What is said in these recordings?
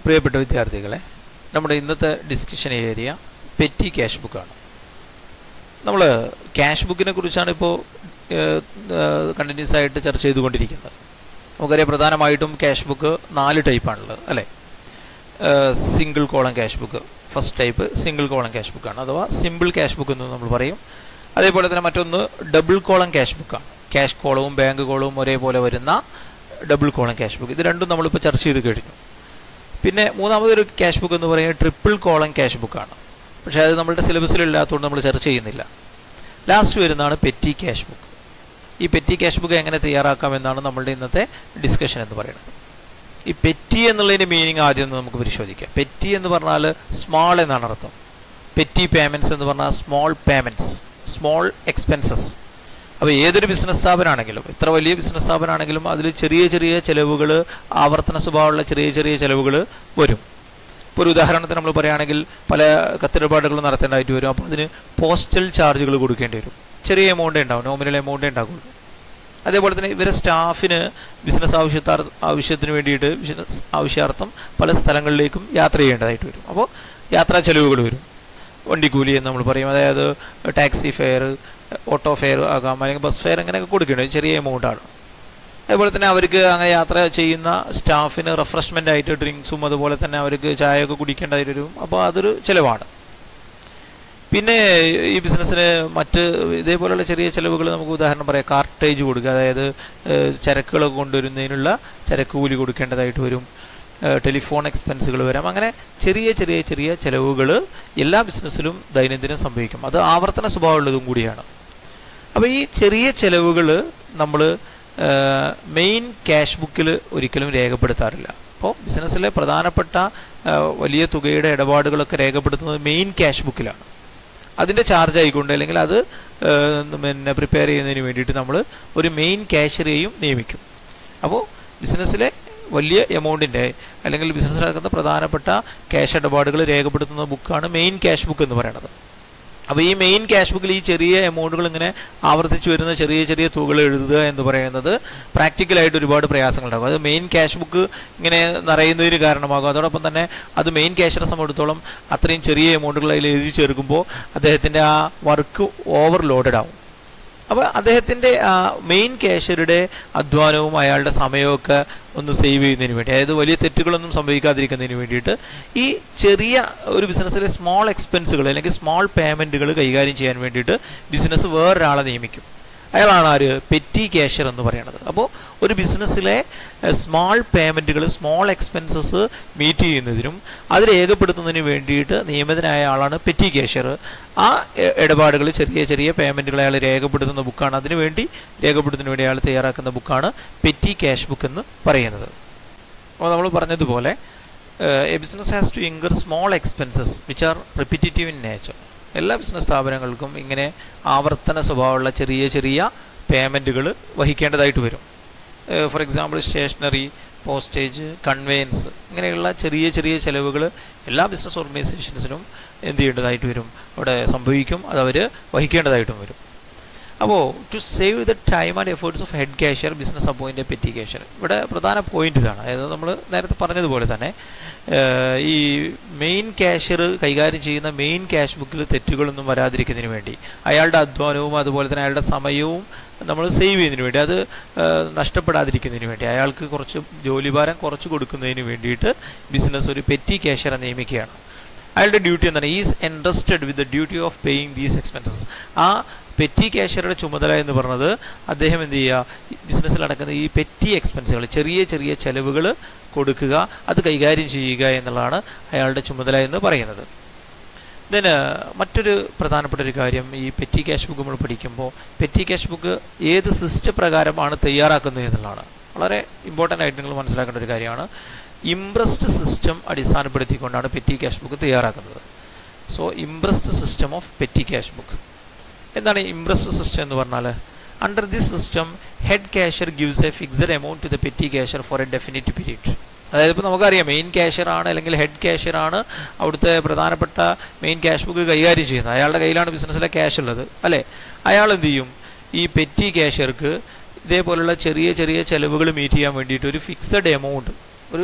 പ്രിയപ്പെട്ട വിദ്യാർത്ഥികളെ നമ്മുടെ ഇന്നത്തെ ഡിസ്കഷൻ ഏരിയ പെറ്റി ക്യാഷ് ബുക്കാണ് നമ്മൾ ക്യാഷ് ബുക്കിനെ കുറിച്ചാണ് ഇപ്പോൾ കണ്ടിന്യൂസ് ആയിട്ട് ചർച്ച ചെയ്തുകൊണ്ടിരിക്കുന്നത് നമുക്കറിയാം പ്രധാനമായിട്ടും ക്യാഷ് ബുക്ക് നാല് ടൈപ്പാണുള്ളത് അല്ലേ single column cash book first type single column cash ബുക്കാണ് അഥവാ സിമ്പിൾ ക്യാഷ് ബുക്ക് എന്ന് നമ്മൾ പറയും അതേപോലെ തന്നെ മറ്റൊന്ന് ഡബിൾ കോളം ക്യാഷ് ബുക്കാണ് ക്യാഷ് കോളവും ബാങ്ക് കോളവും ഒരേപോലെ വരുന്ന ഡബിൾ കോളം ക്യാഷ് ബുക്ക് ഇത് രണ്ടും നമ്മളിപ്പോൾ ചർച്ച ചെയ്ത് കഴിഞ്ഞു പിന്നെ മൂന്നാമതൊരു ക്യാഷ് ബുക്ക് എന്ന് പറയുന്നത് ട്രിപ്പിൾ കോളം ക്യാഷ് ബുക്കാണ് പക്ഷേ അത് നമ്മളുടെ സിലബസിലില്ലാത്തതുകൊണ്ട് നമ്മൾ ചർച്ച ചെയ്യുന്നില്ല ലാസ്റ്റ് വരുന്നതാണ് പെറ്റി ക്യാഷ് ബുക്ക് ഈ പെറ്റി ക്യാഷ് ബുക്ക് എങ്ങനെ തയ്യാറാക്കാം എന്നാണ് നമ്മളുടെ ഇന്നത്തെ ഡിസ്കഷൻ എന്ന് പറയുന്നത് ഈ പെറ്റി എന്നുള്ളതിൻ്റെ മീനിങ് ആദ്യം ഒന്ന് നമുക്ക് പരിശോധിക്കാം പെറ്റി എന്ന് പറഞ്ഞാൽ സ്മാൾ എന്നാണ് അർത്ഥം പെറ്റി പേയ്മെൻറ്റ്സ് എന്ന് പറഞ്ഞാൽ സ്മോൾ പേയ്മെൻറ്റ്സ് സ്മോൾ എക്സ്പെൻസസ് അപ്പോൾ ഏതൊരു ബിസിനസ് സ്ഥാപനമാണെങ്കിലും എത്ര വലിയ ബിസിനസ് സ്ഥാപനമാണെങ്കിലും അതിൽ ചെറിയ ചെറിയ ചിലവുകൾ ആവർത്തന സ്വഭാവമുള്ള ചെറിയ ചെറിയ ചിലവുകൾ വരും ഇപ്പോൾ ഒരു ഉദാഹരണത്തിന് നമ്മൾ പറയുകയാണെങ്കിൽ പല കത്തിടപാടുകളും നടത്തേണ്ടതായിട്ട് വരും അപ്പോൾ അതിന് പോസ്റ്റൽ ചാർജുകൾ കൊടുക്കേണ്ടി വരും ചെറിയ എമൗണ്ടേ ഉണ്ടാവും നോമിനൽ എമൗണ്ടേ ഉണ്ടാകുള്ളൂ അതേപോലെ തന്നെ ഇവരെ സ്റ്റാഫിന് ബിസിനസ് ആവശ്യത്താർ ആവശ്യത്തിന് വേണ്ടിയിട്ട് ബിസിനസ് ആവശ്യാർത്ഥം പല സ്ഥലങ്ങളിലേക്കും യാത്ര ചെയ്യേണ്ടതായിട്ട് വരും അപ്പോൾ യാത്രാ ചെലവുകൾ വരും വണ്ടിക്കൂലി എന്ന് നമ്മൾ പറയും അതായത് ടാക്സി ഫെയർ ഓട്ടോ ഫെയർ ആകാം അല്ലെങ്കിൽ ബസ് ഫെയർ അങ്ങനെയൊക്കെ കൊടുക്കേണ്ടത് ചെറിയ എമൗണ്ടാണ് അതുപോലെ തന്നെ അവർക്ക് അങ്ങനെ യാത്ര ചെയ്യുന്ന സ്റ്റാഫിന് റിഫ്രഷ്മെൻ്റ് ആയിട്ട് ഡ്രിങ്ക്സും അതുപോലെ തന്നെ അവർക്ക് ചായയൊക്കെ കുടിക്കേണ്ടതായിട്ട് വരും അപ്പോൾ അതൊരു ചിലവാണ് പിന്നെ ഈ ബിസിനസ്സിന് മറ്റ് ഇതേപോലെയുള്ള ചെറിയ ചിലവുകൾ നമുക്ക് ഉദാഹരണം പറയാം കാർട്ടേജ് കൊടുക്കുക അതായത് ചരക്കുകളൊക്കെ കൊണ്ടുവരുന്നതിനുള്ള ചരക്ക് കൂലി കൊടുക്കേണ്ടതായിട്ട് വരും ടെലിഫോൺ എക്സ്പെൻസുകൾ വരാം അങ്ങനെ ചെറിയ ചെറിയ ചെറിയ ചിലവുകൾ എല്ലാ ബിസിനസ്സിലും ദൈനംദിനം സംഭവിക്കും അത് ആവർത്തന സ്വഭാവമുള്ളതും കൂടിയാണ് അപ്പോൾ ഈ ചെറിയ ചിലവുകൾ നമ്മൾ മെയിൻ ക്യാഷ് ബുക്കിൽ ഒരിക്കലും രേഖപ്പെടുത്താറില്ല അപ്പോൾ ബിസിനസ്സിലെ പ്രധാനപ്പെട്ട വലിയ തുകയുടെ ഇടപാടുകളൊക്കെ രേഖപ്പെടുത്തുന്നത് മെയിൻ ക്യാഷ് ബുക്കിലാണ് അതിൻ്റെ ചാർജ് ആയിക്കൊണ്ട് അല്ലെങ്കിൽ അത് പിന്നെ പ്രിപ്പയർ ചെയ്യുന്നതിന് വേണ്ടിയിട്ട് നമ്മൾ ഒരു മെയിൻ ക്യാഷറിയെയും നിയമിക്കും അപ്പോൾ ബിസിനസ്സിലെ വലിയ എമൗണ്ടിൻ്റെ അല്ലെങ്കിൽ ബിസിനസ്സിൽ നടക്കുന്ന പ്രധാനപ്പെട്ട ക്യാഷ് ഇടപാടുകൾ രേഖപ്പെടുത്തുന്ന ബുക്കാണ് മെയിൻ ക്യാഷ് ബുക്ക് എന്ന് പറയുന്നത് അപ്പോൾ ഈ മെയിൻ ക്യാഷ് ബുക്കിൽ ഈ ചെറിയ എമൗണ്ടുകൾ ഇങ്ങനെ ആവർത്തിച്ച് വരുന്ന ചെറിയ ചെറിയ തുകകൾ എഴുതുക എന്ന് പറയുന്നത് പ്രാക്ടിക്കലായിട്ട് ഒരുപാട് പ്രയാസങ്ങളുണ്ടാകും അത് മെയിൻ ക്യാഷ് ബുക്ക് ഇങ്ങനെ നിറയുന്നതിന് കാരണമാകും അതോടൊപ്പം തന്നെ അത് മെയിൻ ക്യാഷിനെ സംബന്ധിച്ചിടത്തോളം അത്രയും ചെറിയ എമൗണ്ടുകൾ അതിൽ എഴുതി ചേർക്കുമ്പോൾ അദ്ദേഹത്തിൻ്റെ ആ വർക്ക് ഓവർലോഡഡ് ആവും അപ്പോൾ അദ്ദേഹത്തിൻ്റെ മെയിൻ ക്യാഷ്യറുടെ അധ്വാനവും അയാളുടെ സമയമൊക്കെ ഒന്ന് സേവ് ചെയ്യുന്നതിന് വേണ്ടി അതായത് വലിയ തെറ്റുകളൊന്നും സംഭവിക്കാതിരിക്കുന്നതിന് വേണ്ടിയിട്ട് ഈ ചെറിയ ഒരു ബിസിനസ്സിലെ സ്മോൾ എക്സ്പെൻസുകൾ അല്ലെങ്കിൽ സ്മോൾ പേയ്മെൻറ്റുകൾ കൈകാര്യം ചെയ്യാൻ വേണ്ടിയിട്ട് ബിസിനസ് വേറൊരാളെ നിയമിക്കും അയാളാണ് ആര് പെറ്റി ക്യാഷ്യർ എന്ന് പറയുന്നത് അപ്പോൾ ഒരു ബിസിനസ്സിലെ സ്മോൾ പേയ്മെൻറ്റുകൾ സ്മോൾ എക്സ്പെൻസസ് മീറ്റ് ചെയ്യുന്നതിനും അത് രേഖപ്പെടുത്തുന്നതിന് വേണ്ടിയിട്ട് നിയമിതനായ ആളാണ് പെറ്റി ക്യാഷ്യർ ആ ഇടപാടുകൾ ചെറിയ ചെറിയ പേയ്മെൻറ്റുകൾ അയാൾ രേഖപ്പെടുത്തുന്ന ബുക്കാണ് അതിനുവേണ്ടി രേഖപ്പെടുത്തുന്നതിന് വേണ്ടി അയാൾ തയ്യാറാക്കുന്ന ബുക്കാണ് പെറ്റി ക്യാഷ് ബുക്ക് എന്ന് പറയുന്നത് അപ്പോൾ നമ്മൾ പറഞ്ഞതുപോലെ a business has to incur small expenses which are repetitive in nature എല്ലാ ബിസിനസ് സ്ഥാപനങ്ങൾക്കും ഇങ്ങനെ ആവർത്തന സ്വഭാവമുള്ള ചെറിയ ചെറിയ പേയ്മെൻറ്റുകൾ വഹിക്കേണ്ടതായിട്ട് വരും for example stationery postage conveyance ഇങ്ങനെയുള്ള ചെറിയ ചെറിയ ചിലവുകൾ എല്ലാ ബിസിനസ് ഓർഗനൈസേഷൻസിനും എന്ത് ചെയ്യേണ്ടതായിട്ട് വരും അവിടെ സംഭവിക്കും അത് അവർ വഹിക്കേണ്ടതായിട്ടും വരും അപ്പോൾ to save the time and efforts of head cashier business appoint petty cashier ഇവിടെ പ്രധാന പോയിന്റ് ഇതാണ് അതായത് നമ്മൾ നേരത്തെ പറഞ്ഞതുപോലെ തന്നെ ഈ മെയിൻ ക്യാഷ്യർ കൈകാര്യം ചെയ്യുന്ന മെയിൻ ക്യാഷ് ബുക്കിൽ തെറ്റുകളൊന്നും വരാതിരിക്കുന്നതിന് വേണ്ടി അയാളുടെ അധ്വാനവും അതുപോലെ തന്നെ അയാളുടെ സമയവും നമ്മൾ സേവ് ചെയ്യുന്നതിന് വേണ്ടി അത് നഷ്ടപ്പെടാതിരിക്കുന്നതിന് വേണ്ടി അയാൾക്ക് കുറച്ച് ജോലിഭാരം കുറച്ച് കൊടുക്കുന്നതിന് വേണ്ടിയിട്ട് ബിസിനസ് ഒരു പെറ്റി ക്യാഷ്യറെ നിയമിക്കുകയാണ് അയാളുടെ ഡ്യൂട്ടി എന്താണ് is entrusted with the duty of paying these expenses ആ പെറ്റി ക്യാഷ്യറുടെ ചുമതല എന്ന് പറഞ്ഞത് അദ്ദേഹം എന്ത് ചെയ്യുക ബിസിനസ്സിൽ നടക്കുന്ന ഈ പെറ്റി എക്സ്പെൻസുകൾ ചെറിയ ചെറിയ ചെലവുകൾ കൊടുക്കുക അത് കൈകാര്യം ചെയ്യുക എന്നുള്ളതാണ് അയാളുടെ ചുമതല എന്ന് പറയുന്നത് ഇതിന് മറ്റൊരു പ്രധാനപ്പെട്ട ഒരു കാര്യം ഈ പെറ്റി ക്യാഷ് ബുക്ക് നമ്മൾ പഠിക്കുമ്പോൾ പെറ്റി ക്യാഷ് ബുക്ക് ഏത് സിസ്റ്റം പ്രകാരമാണ് തയ്യാറാക്കുന്നത് എന്നുള്ളതാണ് വളരെ ഇമ്പോർട്ടൻ്റ് ആയിട്ട് നിങ്ങൾ മനസ്സിലാക്കേണ്ട ഒരു കാര്യമാണ് ഇംപ്രസ്ഡ് സിസ്റ്റം അടിസ്ഥാനപ്പെടുത്തിക്കൊണ്ടാണ് പെറ്റി ക്യാഷ് ബുക്ക് തയ്യാറാക്കുന്നത് so imprest system of petty cash book എന്താണ് ഇംപ്രസ്ഡ് സിസ്റ്റം എന്ന് പറഞ്ഞാൽ under this system head cashier gives a fixed amount to the petty cashier for a definite period അതായത് ഇപ്പോൾ നമുക്കറിയാം main cashier ആണ് അല്ലെങ്കിൽ head cashier ആണ് അവിടുത്തെ പ്രധാനപ്പെട്ട മെയിൻ ക്യാഷ് ബുക്ക് കൈകാര്യം ചെയ്യുന്നത് അയാളുടെ കയ്യിലാണ് ബിസിനസ്സിലെ ക്യാഷ് ഉള്ളത് അല്ലേ അയാൾ എന്ത് ചെയ്യും ഈ പെറ്റി ക്യാഷ്യർക്ക് ഇതേപോലുള്ള ചെറിയ ചെറിയ ചിലവുകൾ മീറ്റ് ചെയ്യാൻ വേണ്ടിയിട്ട് ഒരു ഫിക്സഡ് എമൗണ്ട് ഒരു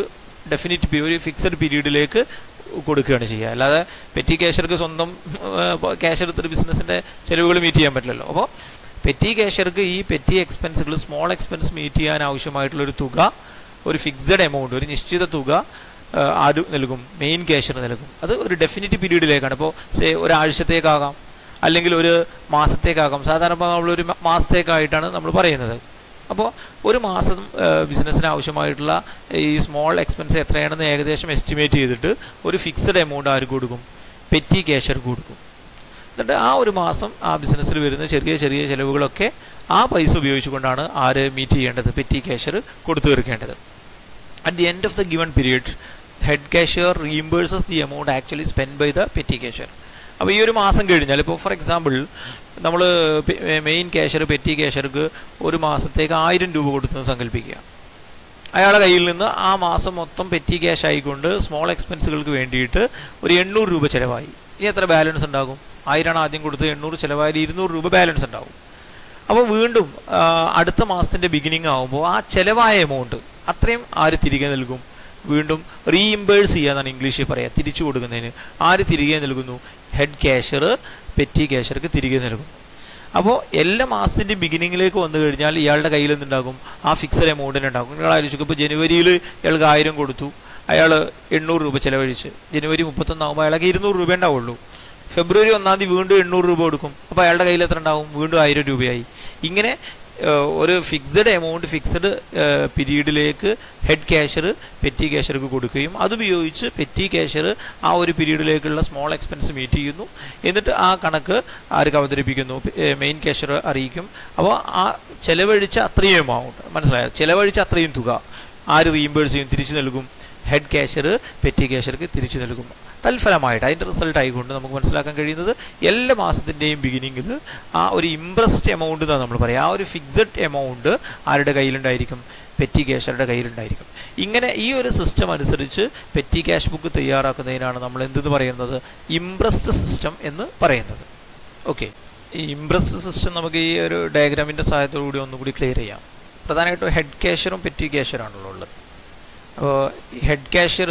ഡെഫിനിറ്റ് പീരിയഡ് ഒരു ഫിക്സഡ് പീരീഡിലേക്ക് കൊടുക്കുകയാണ് ചെയ്യുക അല്ലാതെ പെറ്റി ക്യാഷർക്ക് സ്വന്തം ക്യാഷ് എടുത്തിട്ട് ബിസിനസ്സിൻ്റെ ചിലവുകൾ മീറ്റ് ചെയ്യാൻ പറ്റില്ലല്ലോ അപ്പോൾ പെറ്റി ക്യാഷർക്ക് ഈ പെറ്റി എക്സ്പെൻസുകൾ സ്മോൾ എക്സ്പെൻസ് മീറ്റ് ചെയ്യാൻ ആവശ്യമായിട്ടുള്ളൊരു തുക ഒരു ഫിക്സഡ് എമൗണ്ട് ഒരു നിശ്ചിത തുക ആ, ആര് നൽകും മെയിൻ ക്യാഷർ നൽകും അത് ഒരു ഡെഫിനിറ്റ് പീരീഡിലേക്കാണ് ഇപ്പോൾ സേ ഒരാഴ്ചത്തേക്കാകാം അല്ലെങ്കിൽ ഒരു മാസത്തേക്കാകാം സാധാരണ ഇപ്പോൾ നമ്മളൊരു മ- മാസത്തേക്കായിട്ടാണ് നമ്മൾ പറയുന്നത് അപ്പോൾ ഒരു മാസം ബിസിനസ്സിന് ആവശ്യമായിട്ടുള്ള ഈ സ്മോൾ എക്സ്പെൻസ് എത്രയാണെന്ന് ഏകദേശം എസ്റ്റിമേറ്റ് ചെയ്തിട്ട് ഒരു ഫിക്സഡ് എമൗണ്ട് ആർക്ക് കൊടുക്കും പെറ്റി ക്യാഷർക്ക് കൊടുക്കും എന്നിട്ട് ആ ഒരു മാസം ആ ബിസിനസ്സിൽ വരുന്ന ചെറിയ ചെറിയ ചിലവുകളൊക്കെ ആ പൈസ ഉപയോഗിച്ചുകൊണ്ടാണ് ആര് മീറ്റ് ചെയ്യേണ്ടത് പെറ്റി ക്യാഷർ കൊടുത്തു തീർക്കേണ്ടത് at the end of the given period head cashier reimburses the amount actually spend by the petty cashier അപ്പോൾ ഈ ഒരു മാസം കഴിഞ്ഞാൽ ഇപ്പോൾ ഫോർ എക്സാമ്പിൾ നമ്മൾ മെയിൻ ക്യാഷ്യർ പെറ്റി ക്യാഷ്യർക്ക് ഒരു മാസത്തേക്ക് ആയിരം രൂപ കൊടുത്തെന്ന് സങ്കല്പിക്കുക അയാളുടെ കയ്യിൽ നിന്ന് ആ മാസം മൊത്തം പെറ്റി ക്യാഷ് ആയിക്കൊണ്ട് സ്മോൾ എക്സ്പെൻസുകൾക്ക് വേണ്ടിയിട്ട് ഒരു എണ്ണൂറ് രൂപ ചിലവായി ഇനി എത്ര ബാലൻസ് ഉണ്ടാകും ആയിരമാണ് ആദ്യം കൊടുത്ത് എണ്ണൂറ് ചിലവായാൽ ഇരുന്നൂറ് രൂപ ബാലൻസ് ഉണ്ടാവും അപ്പോൾ വീണ്ടും ആ, അടുത്ത മാസത്തിൻ്റെ ബിഗിനിങ് ആകുമ്പോൾ ആ ചിലവായ എമൗണ്ട് അത്രയും ആര് തിരികെ നൽകും വീണ്ടും റീഇംബേഴ്സ് ചെയ്യാന്നാണ് ഇംഗ്ലീഷിൽ പറയുക തിരിച്ചു കൊടുക്കുന്നതിന് ആര് തിരികെ നൽകുന്നു ഹെഡ് ക്യാഷർ പെറ്റി ക്യാഷർക്ക് തിരികെ നൽകും അപ്പോൾ എല്ലാ മാസത്തിൻ്റെ ബിഗിനിങ്ങിലേക്ക് വന്നു കഴിഞ്ഞാൽ ഇയാളുടെ കയ്യിൽ എന്തുണ്ടാകും ആ ഫിക്സഡ് എമൗണ്ടിന് ഉണ്ടാകും നിങ്ങൾ ആലോചിക്കും ഇപ്പോൾ ജനുവരിയിൽ ഇയാൾക്ക് ആയിരം കൊടുത്തു അയാൾ എണ്ണൂറ് രൂപ ചിലവഴിച്ച് ജനുവരി മുപ്പത്തൊന്നാകുമ്പോൾ അയാൾക്ക് ഇരുന്നൂറ് രൂപ ഉണ്ടാവുള്ളൂ ഫെബ്രുവരി ഒന്നാം തീയതി വീണ്ടും എണ്ണൂറ് രൂപ കൊടുക്കും അപ്പോൾ അയാളുടെ കയ്യിൽ എത്ര ഉണ്ടാവും വീണ്ടും ആയിരം രൂപയായി ഇങ്ങനെ ഏഹ്, ഒരു ഫിക്സഡ് എമൗണ്ട് ഫിക്സഡ് പീരീഡിലേക്ക് ഹെഡ് ക്യാഷർ പെറ്റി ക്യാഷർക്ക് കൊടുക്കുകയും അതുപയോഗിച്ച് പെറ്റി ക്യാഷർ ആ ഒരു പീരീഡിലേക്കുള്ള സ്മോൾ എക്സ്പെൻസ് മീറ്റ് ചെയ്യുന്നു എന്നിട്ട് ആ കണക്ക് ആർക്ക് അവതരിപ്പിക്കുന്നു മെയിൻ ക്യാഷർ അറിയിക്കും അപ്പോൾ ആ ചെലവഴിച്ച അത്രയും എമൗണ്ട് മനസ്സിലായോ ചെലവഴിച്ച അത്രയും തുക ആര് റീഇംബേഴ്സ് ചെയ്യും തിരിച്ചു നൽകും ഹെഡ് ക്യാഷർ പെറ്റി ക്യാഷർക്ക് തിരിച്ചു നൽകും തൽഫലമായിട്ട് അതിൻ്റെ റിസൾട്ട് ആയിക്കൊണ്ട് നമുക്ക് മനസ്സിലാക്കാൻ കഴിയുന്നത് എല്ലാ മാസത്തിൻ്റെയും ബിഗിനിങ്ങിൽ ആ ഒരു ഇംപ്രസ്ഡ് എമൗണ്ട് എന്നാണ് നമ്മൾ പറയുക ആ ഒരു ഫിക്സഡ് എമൗണ്ട് ആരുടെ കയ്യിലുണ്ടായിരിക്കും പെറ്റി ക്യാഷറുടെ കയ്യിലുണ്ടായിരിക്കും ഇങ്ങനെ ഈ ഒരു സിസ്റ്റം അനുസരിച്ച് പെറ്റി ക്യാഷ് ബുക്ക് തയ്യാറാക്കുന്നതിനാണ് നമ്മൾ എന്തെന്ന് പറയുന്നത് ഇംപ്രസ്ഡ് സിസ്റ്റം എന്ന് പറയുന്നത് ഓക്കെ ഈ ഇംപ്രസ്ഡ് സിസ്റ്റം നമുക്ക് ഈ ഒരു ഡയഗ്രാമിൻ്റെ സഹായത്തോടു കൂടി ഒന്നുകൂടി ക്ലിയർ ചെയ്യാം പ്രധാനമായിട്ടും ഹെഡ് ക്യാഷറും പെറ്റി ക്യാഷറാണല്ലോ ഉള്ളത് അപ്പോൾ ഹെഡ് ക്യാഷ്യർ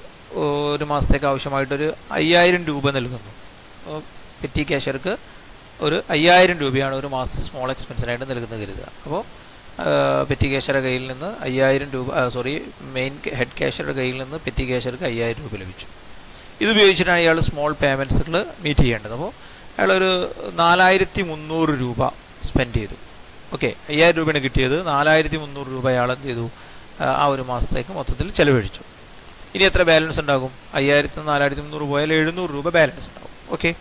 ഒരു മാസത്തേക്ക് ആവശ്യമായിട്ടൊരു അയ്യായിരം രൂപ നൽകുന്നു അപ്പോൾ പെറ്റി ക്യാഷ്യർക്ക് ഒരു അയ്യായിരം രൂപയാണ് ഒരു മാസത്തെ സ്മോൾ എക്സ്പെൻസിനായിട്ട് നൽകുന്നത് കരുതുക അപ്പോൾ പെറ്റി ക്യാഷ്യറുടെ കയ്യിൽ നിന്ന് അയ്യായിരം രൂപ സോറി മെയിൻ ഹെഡ് ക്യാഷ്യറുടെ കയ്യിൽ നിന്ന് പെറ്റി ക്യാഷ്യർക്ക് അയ്യായിരം രൂപ ലഭിച്ചു ഇത് ഉപയോഗിച്ചിട്ടാണ് ഇയാൾ സ്മോൾ പേയ്മെൻറ്റ്സുകൾ മീറ്റ് ചെയ്യേണ്ടത് അപ്പോൾ അയാളൊരു നാലായിരത്തി മുന്നൂറ് രൂപ സ്പെൻഡ് ചെയ്തു ഓക്കെ അയ്യായിരം രൂപയാണ് കിട്ടിയത് നാലായിരത്തി മുന്നൂറ് രൂപ അയാൾ എന്ത് ചെയ്തു ആ, ആ ഒരു മാസത്തേക്ക് മൊത്തത്തിൽ ചെലവഴിച്ചു ഇനി എത്ര ബാലൻസ് ഉണ്ടാകും അയ്യായിരത്തി നാലായിരത്തി മുന്നൂറ് പോയാൽ എഴുന്നൂറ് രൂപ ബാലൻസ് ഉണ്ടാകും ഓക്കെ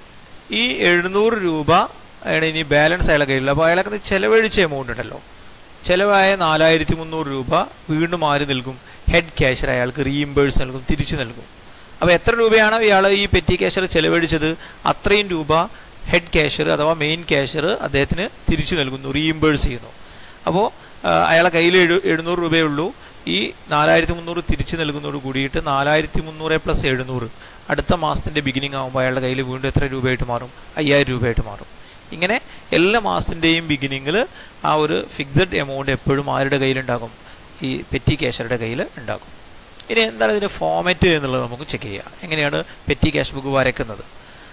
ഈ എഴുന്നൂറ് രൂപ ആണ് ഇനി ബാലൻസ് അയാളെ കയ്യിൽ അപ്പോൾ അയാൾക്ക് ചെലവഴിച്ച എമൗണ്ട് ഉണ്ടല്ലോ ചിലവായ നാലായിരത്തി മുന്നൂറ് രൂപ വീണ്ടും ആര് നൽകും ഹെഡ് ക്യാഷർ അയാൾക്ക് റീഇംബേഴ്സ് നൽകും തിരിച്ചു നൽകും അപ്പോൾ എത്ര രൂപയാണോ ഇയാൾ ഈ പെറ്റി ക്യാഷർ ചെലവഴിച്ചത് അത്രയും രൂപ ഹെഡ് ക്യാഷർ അഥവാ മെയിൻ ക്യാഷർ അദ്ദേഹത്തിന് തിരിച്ചു നൽകുന്നു റീഇംബേഴ്സ് ചെയ്യുന്നു അപ്പോൾ അയാളെ കയ്യിൽ എഴു എഴുന്നൂറ് രൂപയേ ഉള്ളൂ ഈ നാലായിരത്തി മുന്നൂറ് തിരിച്ചു നൽകുന്നതോട് കൂടിയിട്ട് നാലായിരത്തി മുന്നൂറ് പ്ലസ് എഴുന്നൂറ് അടുത്ത മാസത്തിൻ്റെ ബിഗിനിങ് ആകുമ്പോൾ അയാളുടെ കയ്യിൽ വീണ്ടും എത്ര രൂപയായിട്ട് മാറും അയ്യായിരം രൂപയായിട്ട് മാറും ഇങ്ങനെ എല്ലാ മാസത്തിൻ്റെയും ബിഗിനിങ്ങിൽ ആ ഒരു ഫിക്സഡ് എമൗണ്ട് എപ്പോഴും ആരുടെ കയ്യിലുണ്ടാകും ഈ പെറ്റി ക്യാഷറുടെ കയ്യിൽ ഉണ്ടാകും ഇനി എന്താണ് ഇതിൻ്റെ ഫോമാറ്റ് എന്നുള്ളത് നമുക്ക് ചെക്ക് ചെയ്യാം എങ്ങനെയാണ് പെറ്റി ക്യാഷ് ബുക്ക് വരയ്ക്കുന്നത്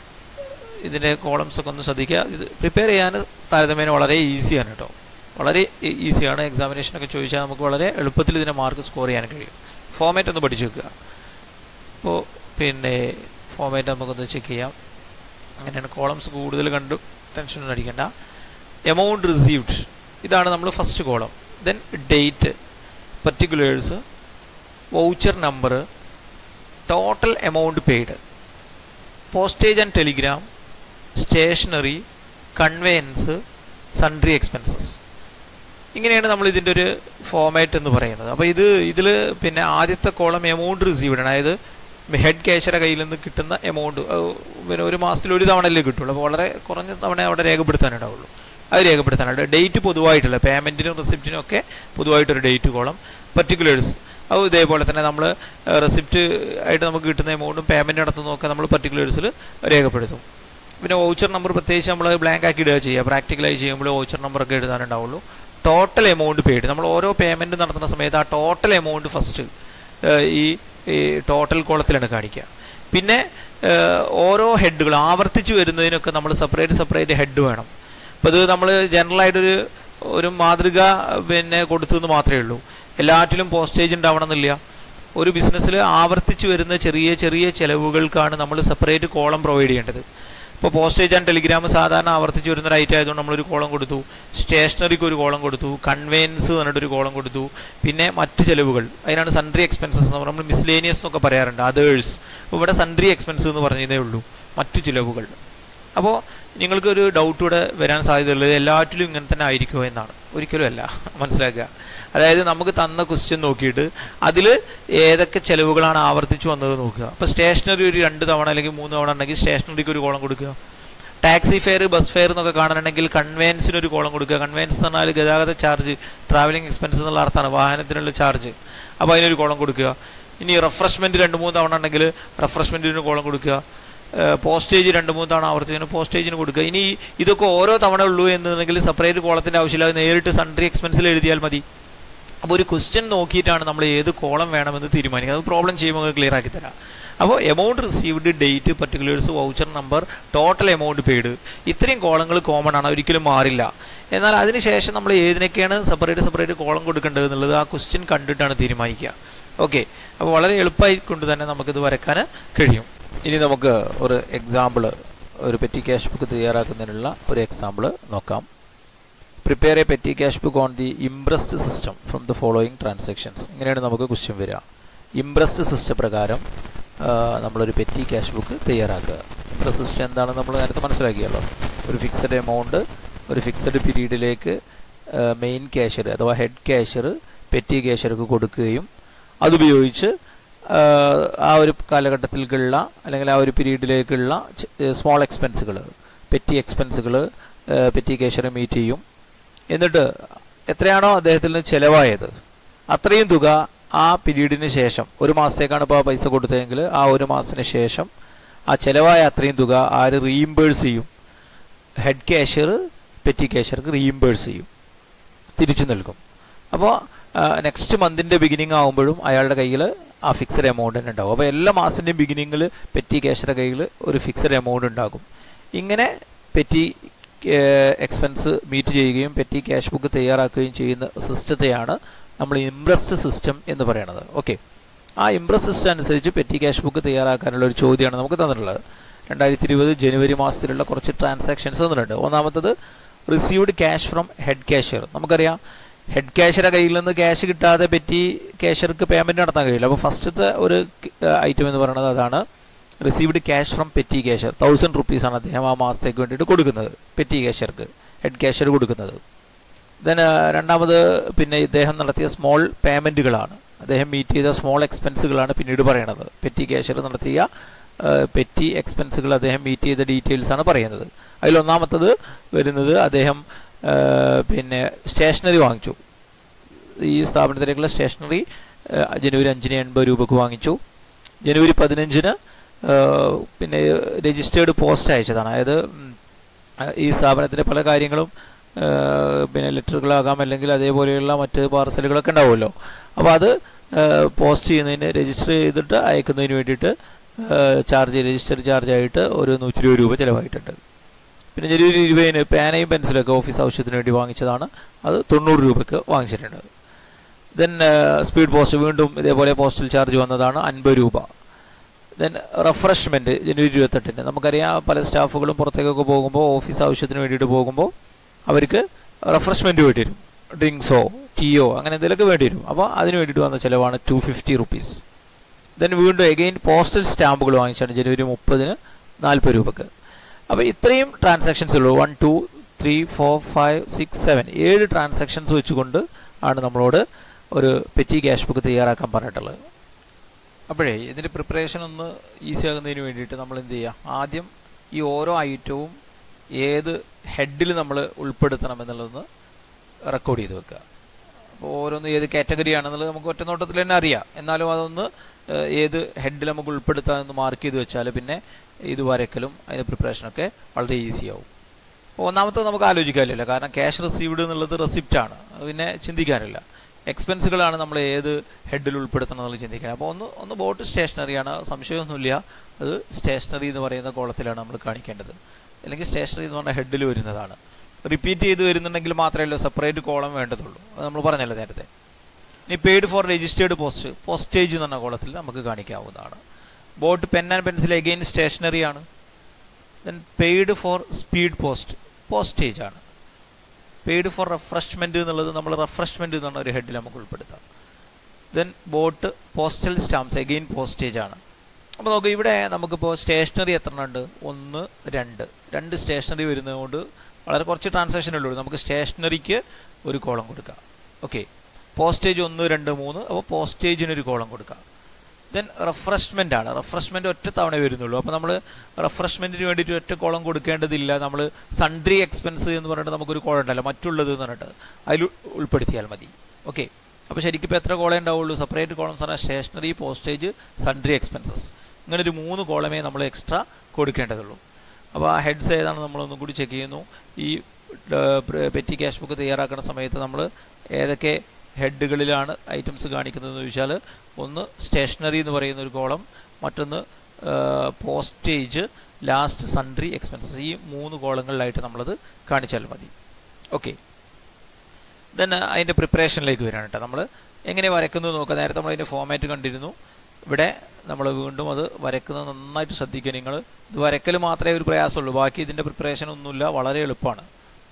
ഇതിൻ്റെ കോളംസ് ഒക്കെ ഒന്ന് ശ്രദ്ധിക്കുക ഇത് പ്രിപ്പയർ ചെയ്യാൻ താരതമ്യേന വളരെ ഈസിയാണ് കേട്ടോ വളരെ ഈസിയാണ് എക്സാമിനേഷനൊക്കെ ചോദിച്ചാൽ നമുക്ക് വളരെ എളുപ്പത്തിൽ ഇതിനെ മാർക്ക് സ്കോർ ചെയ്യാൻ കഴിയും ഫോമാറ്റ് ഒന്ന് പഠിച്ചു വെക്കുക അപ്പോൾ പിന്നെ ഫോമാറ്റ് നമുക്കൊന്ന് ചെക്ക് ചെയ്യാം അങ്ങനെയാണ് കോളംസ് കൂടുതൽ കണ്ടു ടെൻഷനൊന്നും അടിക്കണ്ട എമൗണ്ട് റിസീവ്ഡ് ഇതാണ് നമ്മൾ first column then date particulars voucher number total amount paid postage and telegram stationery conveyance sundry expenses ഇങ്ങനെയാണ് നമ്മൾ ഇതിൻ്റെ ഒരു ഫോമാറ്റ് എന്ന് പറയുന്നത് അപ്പോൾ ഇത് ഇതിൽ പിന്നെ ആദ്യത്തെ കോളം എമൗണ്ട് റിസീവ്ഡ് ആണ് അതായത് ഹെഡ് ക്യാഷറെ കയ്യിൽ നിന്ന് കിട്ടുന്ന എമൗണ്ട് പിന്നെ ഒരു മാസത്തിൽ ഒരു തവണയല്ലേ കിട്ടുള്ളൂ അപ്പോൾ വളരെ കുറഞ്ഞ തവണ അവിടെ രേഖപ്പെടുത്താനുണ്ടാവുള്ളൂ അത് രേഖപ്പെടുത്താനുണ്ട് ഡേറ്റ് പൊതുവായിട്ടുള്ള പേയ്മെൻറ്റിനും റിസിപ്റ്റിനും ഒക്കെ പൊതുവായിട്ടൊരു ഡേറ്റ് കോളം പർട്ടിക്കുലേഴ്സ് അത് ഇതേപോലെ തന്നെ നമ്മൾ റെസിപ്റ്റ് ആയിട്ട് നമുക്ക് കിട്ടുന്ന എമൗണ്ടും പേയ്മെൻറ്റ് നടത്തുന്നതൊക്കെ നമ്മൾ പർട്ടിക്കുലേഴ്സിൽ രേഖപ്പെടുത്തും പിന്നെ വൗച്ചർ നമ്പർ പ്രത്യേകിച്ച് നമ്മൾ ബ്ലാങ്ക് ആക്കി ഇടുക ചെയ്യുക പ്രാക്ടിക്കലായി ചെയ്യുമ്പോൾ വൗച്ചർ നമ്പർ ഒക്കെ എഴുതാനുണ്ടാവുള്ളൂ ടോട്ടൽ എമൗണ്ട് പെയ്ഡ് നമ്മൾ ഓരോ പേയ്മെൻറ്റ് നടത്തുന്ന സമയത്ത് ആ ടോട്ടൽ എമൗണ്ട് ഫസ്റ്റ് ഈ ടോട്ടൽ കോളത്തിലാണ് കാണിക്കുക പിന്നെ ഏഹ്, ഓരോ ഹെഡുകൾ ആവർത്തിച്ച് വരുന്നതിനൊക്കെ നമ്മൾ സെപ്പറേറ്റ് സെപ്പറേറ്റ് ഹെഡ് വേണം അപ്പോൾ ഇത് നമ്മൾ ജനറലായിട്ടൊരു ഒരു മാതൃക പിന്നെ കൊടുത്തെന്ന് മാത്രമേ ഉള്ളൂ എല്ലാറ്റിലും പോസ്റ്റേജ് ഉണ്ടാവണം എന്നില്ല ഒരു ബിസിനസ്സിൽ ആവർത്തിച്ച് വരുന്ന ചെറിയ ചെറിയ ചിലവുകൾക്കാണ് നമ്മൾ സെപ്പറേറ്റ് കോളം പ്രൊവൈഡ് ചെയ്യേണ്ടത് ഇപ്പോൾ പോസ്റ്റേജ് ആൻഡ് ടെലിഗ്രാം സാധാരണ ആവർത്തിച്ച് വരുന്ന ഒരു ഐറ്റം ആയതുകൊണ്ട് നമ്മളൊരു കോളം കൊടുത്തു സ്റ്റേഷനറിക്ക് ഒരു കോളം കൊടുത്തു കൺവെയൻസ് പറഞ്ഞിട്ടൊരു കോളം കൊടുത്തു പിന്നെ മറ്റ് ചിലവുകൾ അതിനാണ് സൺട്രി എക്സ്പെൻസസ് എന്ന് നമ്മൾ മിസ്ലേനിയസ് എന്നൊക്കെ പറയാറുണ്ട് അതേഴ്സ് ഇവിടെ സൺട്രി എക്സ്പെൻസ് എന്ന് പറഞ്ഞതേ ഉള്ളൂ മറ്റു ചിലവുകൾ അപ്പോൾ നിങ്ങൾക്കൊരു ഡൗട്ട് ഇവിടെ വരാൻ സാധ്യതയുള്ളത് എല്ലാറ്റിലും ഇങ്ങനെ തന്നെ ആയിരിക്കുമോ എന്നാണ് ഒരിക്കലും അല്ല മനസ്സിലാക്കുക അതായത് നമുക്ക് തന്ന ക്വസ്റ്റ്യൻ നോക്കിയിട്ട് അതിൽ ഏതൊക്കെ ചിലവുകളാണ് ആവർത്തിച്ച് വന്നത് നോക്കുക അപ്പോൾ സ്റ്റേഷനറി ഒരു രണ്ട് തവണ അല്ലെങ്കിൽ മൂന്ന് തവണ ഉണ്ടെങ്കിൽ സ്റ്റേഷനറിക്ക് ഒരു കോളം കൊടുക്കുക ടാക്സി ഫെയർ ബസ് ഫെയർ എന്നൊക്കെ കാണണമെങ്കിൽ കൺവെയൻസിന് ഒരു കോളം കൊടുക്കുക കൺവെയൻസ് എന്ന് പറഞ്ഞാൽ ഗതാഗത ചാർജ് ട്രാവലിംഗ് എക്സ്പെൻസ് എന്നുള്ള അർത്ഥമാണ് വാഹനത്തിനുള്ള ചാർജ് അപ്പോൾ അതിനൊരു കോളം കൊടുക്കുക ഇനി റിഫ്രഷ്മെൻറ്റ് രണ്ട് മൂന്ന് തവണ ഉണ്ടെങ്കിൽ റിഫ്രഷ്മെൻറ്റിന് കോളം കൊടുക്കുക പോസ്റ്റേജ് രണ്ട് മൂന്ന് തവണ ആവർത്തിച്ചതിന് പോസ്റ്റേജിന് കൊടുക്കുക ഇനി ഇതൊക്കെ ഓരോ തവണ ഉള്ളൂ എന്നുണ്ടെങ്കിൽ സെപ്പറേറ്റ് കോളത്തിൻ്റെ ആവശ്യമില്ല അത് നേരിട്ട് സൺട്രി എക്സ്പെൻസിൽ എഴുതിയാൽ മതി അപ്പോൾ ഒരു ക്വസ്റ്റ്യൻ നോക്കിയിട്ടാണ് നമ്മൾ ഏത് കോളം വേണമെന്ന് തീരുമാനിക്കുക അത് പ്രോബ്ലം ചെയ്യുമ്പോൾ ക്ലിയർ ആക്കി തരാം അപ്പോൾ amount received date particulars voucher number total amount paid ഇത്രയും കോളങ്ങൾ കോമൺ ആണ് ഒരിക്കലും മാറില്ല എന്നാൽ അതിനുശേഷം നമ്മൾ ഏതിനൊക്കെയാണ് സെപ്പറേറ്റ് സെപ്പറേറ്റ് കോളം കൊടുക്കേണ്ടത് എന്നുള്ളത് ആ ക്വസ്റ്റ്യൻ കണ്ടിട്ടാണ് തീരുമാനിക്കുക ഓക്കെ അപ്പോൾ വളരെ എളുപ്പമായി കൊണ്ട് തന്നെ നമുക്കിത് വരയ്ക്കാൻ കഴിയും ഇനി നമുക്ക് ഒരു എക്സാമ്പിൾ ഒരു പെറ്റി ക്യാഷ് ബുക്ക് തയ്യാറാക്കുന്നതിനുള്ള ഒരു എക്സാമ്പിൾ നോക്കാം prepare a petty cash book on the imprest system from the following transactions ഇങ്ങനെയാണ് നമുക്ക് ക്വസ്റ്റ്യൻ വരിക ഇംപ്രസ്ഡ് സിസ്റ്റം പ്രകാരം ആ, നമ്മളൊരു പെറ്റി ക്യാഷ് ബുക്ക് തയ്യാറാക്കുക ഇംപ്രസ് സിസ്റ്റം എന്താണെന്ന് നമ്മൾ നേരത്തെ മനസ്സിലാക്കിയല്ലോ ഒരു ഫിക്സഡ് എമൗണ്ട് ഒരു ഫിക്സഡ് പീരീഡിലേക്ക് മെയിൻ ക്യാഷ്യർ അഥവാ ഹെഡ് ക്യാഷ്യർ പെറ്റി ക്യാഷ്യർക്ക് കൊടുക്കുകയും അതുപയോഗിച്ച് ആ, ആ ഒരു കാലഘട്ടത്തിലേക്കുള്ള അല്ലെങ്കിൽ ആ ഒരു പീരീഡിലേക്കുള്ള സ്മോൾ എക്സ്പെൻസുകൾ പെറ്റി എക്സ്പെൻസുകൾ പെറ്റി ക്യാഷ്യറെ മീറ്റ് ചെയ്യും എന്നിട്ട് എത്രയാണോ അദ്ദേഹത്തിൽ നിന്ന് ചിലവായത് അത്രയും തുക ആ പീരീഡിന് ശേഷം ഒരു മാസത്തേക്കാണ് ഇപ്പോൾ ആ പൈസ കൊടുത്തതെങ്കിൽ ആ ഒരു മാസത്തിന് ശേഷം ആ ചിലവായ അത്രയും തുക ആര് റീഇംബേഴ്സ് ചെയ്യും ഹെഡ് ക്യാഷ്യർ പെറ്റി ക്യാഷ്യർക്ക് റീഇംബേഴ്സ് ചെയ്യും തിരിച്ചു നൽകും അപ്പോൾ നെക്സ്റ്റ് മന്തിൻ്റെ ബിഗിനിങ് ആകുമ്പോഴും അയാളുടെ കയ്യിൽ ആ ഫിക്സഡ് എമൗണ്ട് തന്നെ ഉണ്ടാവും അപ്പോൾ എല്ലാ മാസത്തിൻ്റെയും ബിഗിനിങ്ങിൽ പെറ്റി ക്യാഷറുടെ കയ്യിൽ ഒരു ഫിക്സഡ് എമൗണ്ട് ഉണ്ടാകും ഇങ്ങനെ പെറ്റി എക്സ്പെൻസ് മീറ്റ് ചെയ്യുകയും പെറ്റി ക്യാഷ് ബുക്ക് തയ്യാറാക്കുകയും ചെയ്യുന്ന സിസ്റ്റത്തെയാണ് നമ്മൾ ഇംപ്രസ്ഡ് സിസ്റ്റം എന്ന് പറയുന്നത് ഓക്കെ ആ ഇംപ്രസ് സിസ്റ്റം അനുസരിച്ച് പെറ്റി ക്യാഷ് ബുക്ക് തയ്യാറാക്കാനുള്ള ഒരു ചോദ്യമാണ് നമുക്ക് തന്നിട്ടുള്ളത് രണ്ടായിരത്തി ഇരുപത് ജനുവരി മാസത്തിലുള്ള കുറച്ച് ട്രാൻസാക്ഷൻസ് തന്നിട്ടുണ്ട് ഒന്നാമത്തത് received cash from head cashier നമുക്കറിയാം ഹെഡ് ക്യാഷ്യറുടെ കയ്യിൽ നിന്ന് ക്യാഷ് കിട്ടാതെ പെറ്റി ക്യാഷ്യർക്ക് പേയ്മെൻറ്റ് നടത്താൻ കഴിയില്ല അപ്പോൾ ഫസ്റ്റത്തെ ഒരു ഐറ്റം എന്ന് പറയുന്നത് അതാണ് received cash from petty cashier thousand റുപ്പീസാണ് അദ്ദേഹം ആ മാസത്തേക്ക് വേണ്ടിയിട്ട് കൊടുക്കുന്നത് പെറ്റി ക്യാഷ്യർക്ക് ഹെഡ് ക്യാഷ്യർ കൊടുക്കുന്നത് ദെൻ രണ്ടാമത് പിന്നെ ഇദ്ദേഹം നടത്തിയ സ്മോൾ പേയ്മെൻറ്റുകളാണ് അദ്ദേഹം മീറ്റ് ചെയ്ത സ്മോൾ എക്സ്പെൻസുകളാണ് പിന്നീട് പറയണത് പെറ്റി ക്യാഷ്യർ നടത്തിയ പെറ്റി എക്സ്പെൻസുകൾ അദ്ദേഹം മീറ്റ് ചെയ്ത ഡീറ്റെയിൽസ് ആണ് പറയുന്നത് അതിലൊന്നാമത്തത് വരുന്നത് അദ്ദേഹം ആ, പിന്നെ സ്റ്റേഷനറി വാങ്ങിച്ചു ഈ സ്ഥാപനത്തിലേക്കുള്ള സ്റ്റേഷനറി ജനുവരി അഞ്ചിന് എൺപത് രൂപക്ക് വാങ്ങിച്ചു ജനുവരി പതിനഞ്ചിന് ആ, പിന്നെ രജിസ്റ്റേർഡ് പോസ്റ്റ് അയച്ചതാണ് അതായത് ഉം, ആ, ഈ സ്ഥാപനത്തിൻ്റെ പല കാര്യങ്ങളും ആ, പിന്നെ ലെറ്ററുകളാകാം അല്ലെങ്കിൽ അതേപോലെയുള്ള മറ്റ് പാർസലുകളൊക്കെ ഉണ്ടാവുമല്ലോ അപ്പോൾ അത് പോസ്റ്റ് ചെയ്യുന്നതിന് രജിസ്റ്റർ ചെയ്തിട്ട് അയക്കുന്നതിന് വേണ്ടിയിട്ട് ചാർജ് രജിസ്റ്റർ ചാർജ് ആയിട്ട് ഒരു നൂറ്റി ഇരുപത് രൂപ ചിലവായിട്ടുണ്ട് പിന്നെ ജനുവരി ഇരുപതിന് പേനയും പെൻസിലൊക്കെ ഓഫീസ് ആവശ്യത്തിന് വേണ്ടി വാങ്ങിച്ചതാണ് അത് തൊണ്ണൂറ് രൂപയ്ക്ക് വാങ്ങിച്ചിട്ടുണ്ട് ദെൻ സ്പീഡ് പോസ്റ്റ് വീണ്ടും ഇതേപോലെ പോസ്റ്റൽ ചാർജ് വന്നതാണ് അൻപത് രൂപ ദെൻ റിഫ്രഷ്മെൻറ്റ് ജനുവരി ഇരുപത്തെട്ടിന് നമുക്കറിയാം പല സ്റ്റാഫുകളും പുറത്തേക്കൊക്കെ പോകുമ്പോൾ ഓഫീസ് ആവശ്യത്തിന് വേണ്ടിയിട്ട് പോകുമ്പോൾ അവർക്ക് റിഫ്രഷ്മെൻറ്റ് വേണ്ടി വരും ഡ്രിങ്ക്സോ ടീയോ അങ്ങനെ എന്തെങ്കിലുമൊക്കെ വേണ്ടി വരും അപ്പോൾ അതിന് വേണ്ടിയിട്ട് വന്ന ചിലവാണ് ടു ഫിഫ്റ്റി റുപ്പീസ് ദെൻ വീണ്ടും എഗെയിൻ പോസ്റ്റൽ സ്റ്റാമ്പുകൾ വാങ്ങിച്ചാണ് ജനുവരി മുപ്പതിന് നാൽപ്പത് രൂപക്ക് അപ്പോൾ ഇത്രയും ട്രാൻസാക്ഷൻസ് ഉള്ളൂ one two three four five six seven ഏഴ് ട്രാൻസാക്ഷൻസ് വെച്ചുകൊണ്ട് ആണ് നമ്മളോട് ഒരു പെറ്റി ക്യാഷ് ബുക്ക് തയ്യാറാക്കാൻ പറഞ്ഞിട്ടുള്ളത് അപ്പോഴേ ഇതിൻ്റെ പ്രിപ്പറേഷൻ ഒന്ന് ഈസി ആകുന്നതിന് വേണ്ടിയിട്ട് നമ്മൾ എന്ത് ചെയ്യുക ആദ്യം ഈ ഓരോ ഐറ്റവും ഏത് ഹെഡിൽ നമ്മൾ ഉൾപ്പെടുത്തണം എന്നുള്ളതൊന്ന് റെക്കോർഡ് ചെയ്ത് വെക്കുക അപ്പോൾ ഓരോന്ന് ഏത് കാറ്റഗറി ആണെന്നുള്ളത് നമുക്ക് ഒറ്റ നോട്ടത്തിൽ തന്നെ അറിയാം എന്നാലും അതൊന്ന് ഏഹ്, ഏത് ഹെഡിൽ നമുക്ക് ഉൾപ്പെടുത്താമെന്ന് മാർക്ക് ചെയ്ത് വെച്ചാൽ പിന്നെ ഇത് വരയ്ക്കലും അതിൻ്റെ പ്രിപ്പറേഷനൊക്കെ വളരെ ഈസി ആവും അപ്പോൾ ഒന്നാമത്തെ നമുക്ക് ആലോചിക്കാനില്ല കാരണം ക്യാഷ് റിസീവ്ഡ് എന്നുള്ളത് റെസിപ്റ്റ് ആണ് അത് പിന്നെ ചിന്തിക്കാനില്ല എക്സ്പെൻസുകളാണ് നമ്മൾ ഏത് ഹെഡിൽ ഉൾപ്പെടുത്തണം എന്നുള്ളത് ചിന്തിക്കുന്നത് അപ്പോൾ ഒന്ന് ഒന്ന് ബോട്ട് സ്റ്റേഷനറിയാണ് സംശയമൊന്നുമില്ല അത് സ്റ്റേഷനറി എന്ന് പറയുന്ന കോളത്തിലാണ് നമ്മൾ കാണിക്കേണ്ടത് അല്ലെങ്കിൽ സ്റ്റേഷനറി എന്ന് പറഞ്ഞ ഹെഡിൽ വരുന്നതാണ് റിപ്പീറ്റ് ചെയ്ത് വരുന്നുണ്ടെങ്കിൽ മാത്രമേ സെപ്പറേറ്റ് കോളം വേണ്ടതുള്ളൂ അത് നമ്മൾ പറഞ്ഞല്ലോ നേരത്തെ ഇനി paid for registered post postage എന്ന് പറഞ്ഞ കോളത്തിൽ നമുക്ക് കാണിക്കാവുന്നതാണ് bought pen and pencil again stationery ആണ് then paid for speed post postage ആണ് പെയ്ഡ് ഫോർ റെഫ്രഷ്മെൻറ്റ് എന്നുള്ളത് നമ്മൾ റെഫ്രഷ്മെൻറ്റ് എന്ന് പറഞ്ഞ ഒരു ഹെഡിൽ നമുക്ക് ഉൾപ്പെടുത്താം then bought postal stamps again postage ആണ് അപ്പോൾ നോക്കുക ഇവിടെ നമുക്കിപ്പോൾ സ്റ്റേഷനറി എത്ര ഉണ്ട് ഒന്ന് രണ്ട് രണ്ട് സ്റ്റേഷനറി വരുന്നതുകൊണ്ട് വളരെ കുറച്ച് ട്രാൻസാക്ഷൻ ഉള്ളൂ നമുക്ക് സ്റ്റേഷനറിക്ക് ഒരു കോളം കൊടുക്കാം ഓക്കെ പോസ്റ്റേജ് ഒന്ന് രണ്ട് മൂന്ന് അപ്പോൾ പോസ്റ്റേജിന് ഒരു കോളം കൊടുക്കാം ദെൻ റെഫ്രഷ്മെൻ്റ് ആണ് റെഫ്രഷ്മെൻ്റ് ഒറ്റ തവണ വരുന്നുള്ളൂ അപ്പോൾ നമ്മൾ റെഫ്രഷ്മെൻറ്റിന് വേണ്ടിയിട്ട് ഒറ്റ കോളം കൊടുക്കേണ്ടതില്ല നമ്മൾ സൺട്രി എക്സ്പെൻസ് എന്ന് പറഞ്ഞിട്ട് നമുക്കൊരു കോളം ഉണ്ടല്ലോ മറ്റുള്ളത് എന്ന് പറഞ്ഞിട്ട് അതിൽ ഉൾപ്പെടുത്തിയാൽ മതി ഓക്കെ അപ്പോൾ ശരിക്കും ഇപ്പോൾ എത്ര കോളേ ഉണ്ടാവുള്ളൂ സെപ്പറേറ്റ് കോളംസ് പറഞ്ഞാൽ സ്റ്റേഷനറി പോസ്റ്റേജ് സൺട്രി എക്സ്പെൻസസ് ഇങ്ങനെ ഒരു മൂന്ന് കോളമേ നമ്മൾ എക്സ്ട്രാ കൊടുക്കേണ്ടതുള്ളൂ അപ്പോൾ ആ ഹെഡ്സ് ഏതാണ് നമ്മളൊന്നും കൂടി ചെക്ക് ചെയ്യുന്നു ഈ പെറ്റി ക്യാഷ് ബുക്ക് തയ്യാറാക്കുന്ന സമയത്ത് നമ്മൾ ഏതൊക്കെ ഹെഡുകളിലാണ് ഐറ്റംസ് കാണിക്കുന്നതെന്ന് ചോദിച്ചാൽ ഒന്ന് സ്റ്റേഷനറി എന്ന് പറയുന്ന ഒരു കോളം മറ്റൊന്ന് പോസ്റ്റേജ് ലാസ്റ്റ് സൺട്രി എക്സ്പെൻസസ് ഈ മൂന്ന് കോളങ്ങളിലായിട്ട് നമ്മളത് കാണിച്ചാൽ മതി ഓക്കെ ദെൻ അതിൻ്റെ പ്രിപ്പറേഷനിലേക്ക് വരാണ് കേട്ടോ നമ്മൾ എങ്ങനെ വരക്കുന്നത് നോക്കുക നേരത്തെ നമ്മൾ അതിൻ്റെ ഫോമാറ്റ് കണ്ടിരുന്നു ഇവിടെ നമ്മൾ വീണ്ടും അത് വരക്കുന്നത് നന്നായിട്ട് ശ്രദ്ധിക്കുക നിങ്ങൾ ഇത് വരക്കൽ മാത്രമേ ഒരു പ്രയാസമുള്ളൂ ബാക്കി ഇതിൻ്റെ പ്രിപ്പറേഷൻ ഒന്നുമില്ല വളരെ എളുപ്പമാണ്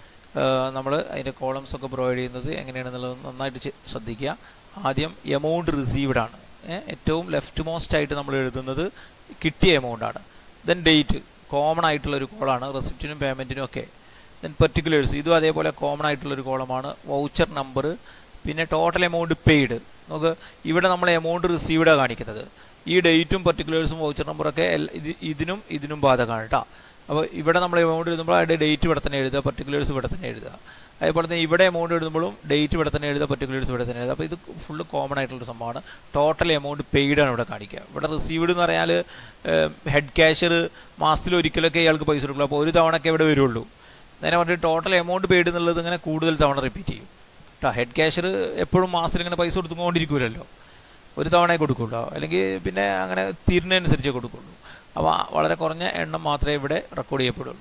നമ്മൾ അതിൻ്റെ കോളംസ് ഒക്കെ പ്രൊവൈഡ് ചെയ്യുന്നത് എങ്ങനെയാണെന്നുള്ളത് നന്നായിട്ട് ശ്രദ്ധിക്കുക ആദ്യം എമൗണ്ട് റിസീവ്ഡ് ആണ് ഏറ്റവും ലെഫ്റ്റ് മോസ്റ്റ് ആയിട്ട് നമ്മൾ എഴുതുന്നത് കിട്ടിയ എമൗണ്ട് ആണ് ദെൻ ഡേറ്റ് കോമൺ ആയിട്ടുള്ള ഒരു കോളാണ് റെസിപ്റ്റിനും പേയ്മെൻറ്റിനും ഒക്കെ ദെൻ പെർട്ടിക്കുലേഴ്സ് ഇതും അതേപോലെ കോമൺ ആയിട്ടുള്ളൊരു കോളമാണ് വൗച്ചർ നമ്പർ പിന്നെ ടോട്ടൽ എമൗണ്ട് പെയ്ഡ് നമുക്ക് ഇവിടെ നമ്മൾ എമൗണ്ട് റിസീവ്ഡാണ് കാണിക്കുന്നത് ഈ ഡേറ്റും പെർട്ടിക്കുലേഴ്സും വൗച്ചർ നമ്പറൊക്കെ ഇത് ഇതിനും ഇതിനും ബാധകമാണ് കേട്ടോ അപ്പോൾ ഇവിടെ നമ്മൾ എമൗണ്ട് എഴുതുമ്പോൾ അതിൻ്റെ ഡേറ്റ് ഇവിടെ തന്നെ എഴുതുക പെർട്ടിക്കുലേഴ്സ് ഇവിടെ തന്നെ എഴുതുക അതേപോലെ തന്നെ ഇവിടെ എമൗണ്ട് എഴുതുമ്പോഴും ഡേറ്റ് ഇവിടെ തന്നെ എഴുതുക പെർട്ടിക്കുലേഴ്സ് ഇവിടെ തന്നെ എഴുതുക അപ്പോൾ ഇത് ഫുള്ള് കോമൺ ആയിട്ടുള്ള സംഭവമാണ് ടോട്ടൽ എമൗണ്ട് പെയ്ഡ് ആണ് ഇവിടെ കാണിക്കുക ഇവിടെ റിസീവ്ഡ് എന്ന് പറഞ്ഞാൽ ഹെഡ് ക്യാഷർ മാസത്തിൽ ഒരിക്കലൊക്കെ ഇയാൾക്ക് പൈസ കൊടുക്കുള്ളൂ അപ്പോൾ ഒരു തവണയൊക്കെ ഇവിടെ വരുള്ളൂ നേരെ പറഞ്ഞിട്ട് ടോട്ടൽ എമൗണ്ട് പെയ്ഡ് എന്നുള്ളത് ഇങ്ങനെ കൂടുതൽ തവണ റിപ്പീറ്റ് ചെയ്യും കേട്ടോ ഹെഡ് ക്യാഷർ എപ്പോഴും മാസത്തിൽ ഇങ്ങനെ പൈസ കൊടുത്തുകൊണ്ടിരിക്കുമല്ലോ ഒരു തവണയെ കൊടുക്കുള്ളൂ അല്ലെങ്കിൽ പിന്നെ അങ്ങനെ തീരുന്നതനുസരിച്ചേ കൊടുക്കുള്ളൂ അപ്പോൾ വളരെ കുറഞ്ഞ എണ്ണം മാത്രമേ ഇവിടെ റെക്കോർഡ് ചെയ്യപ്പെടുള്ളൂ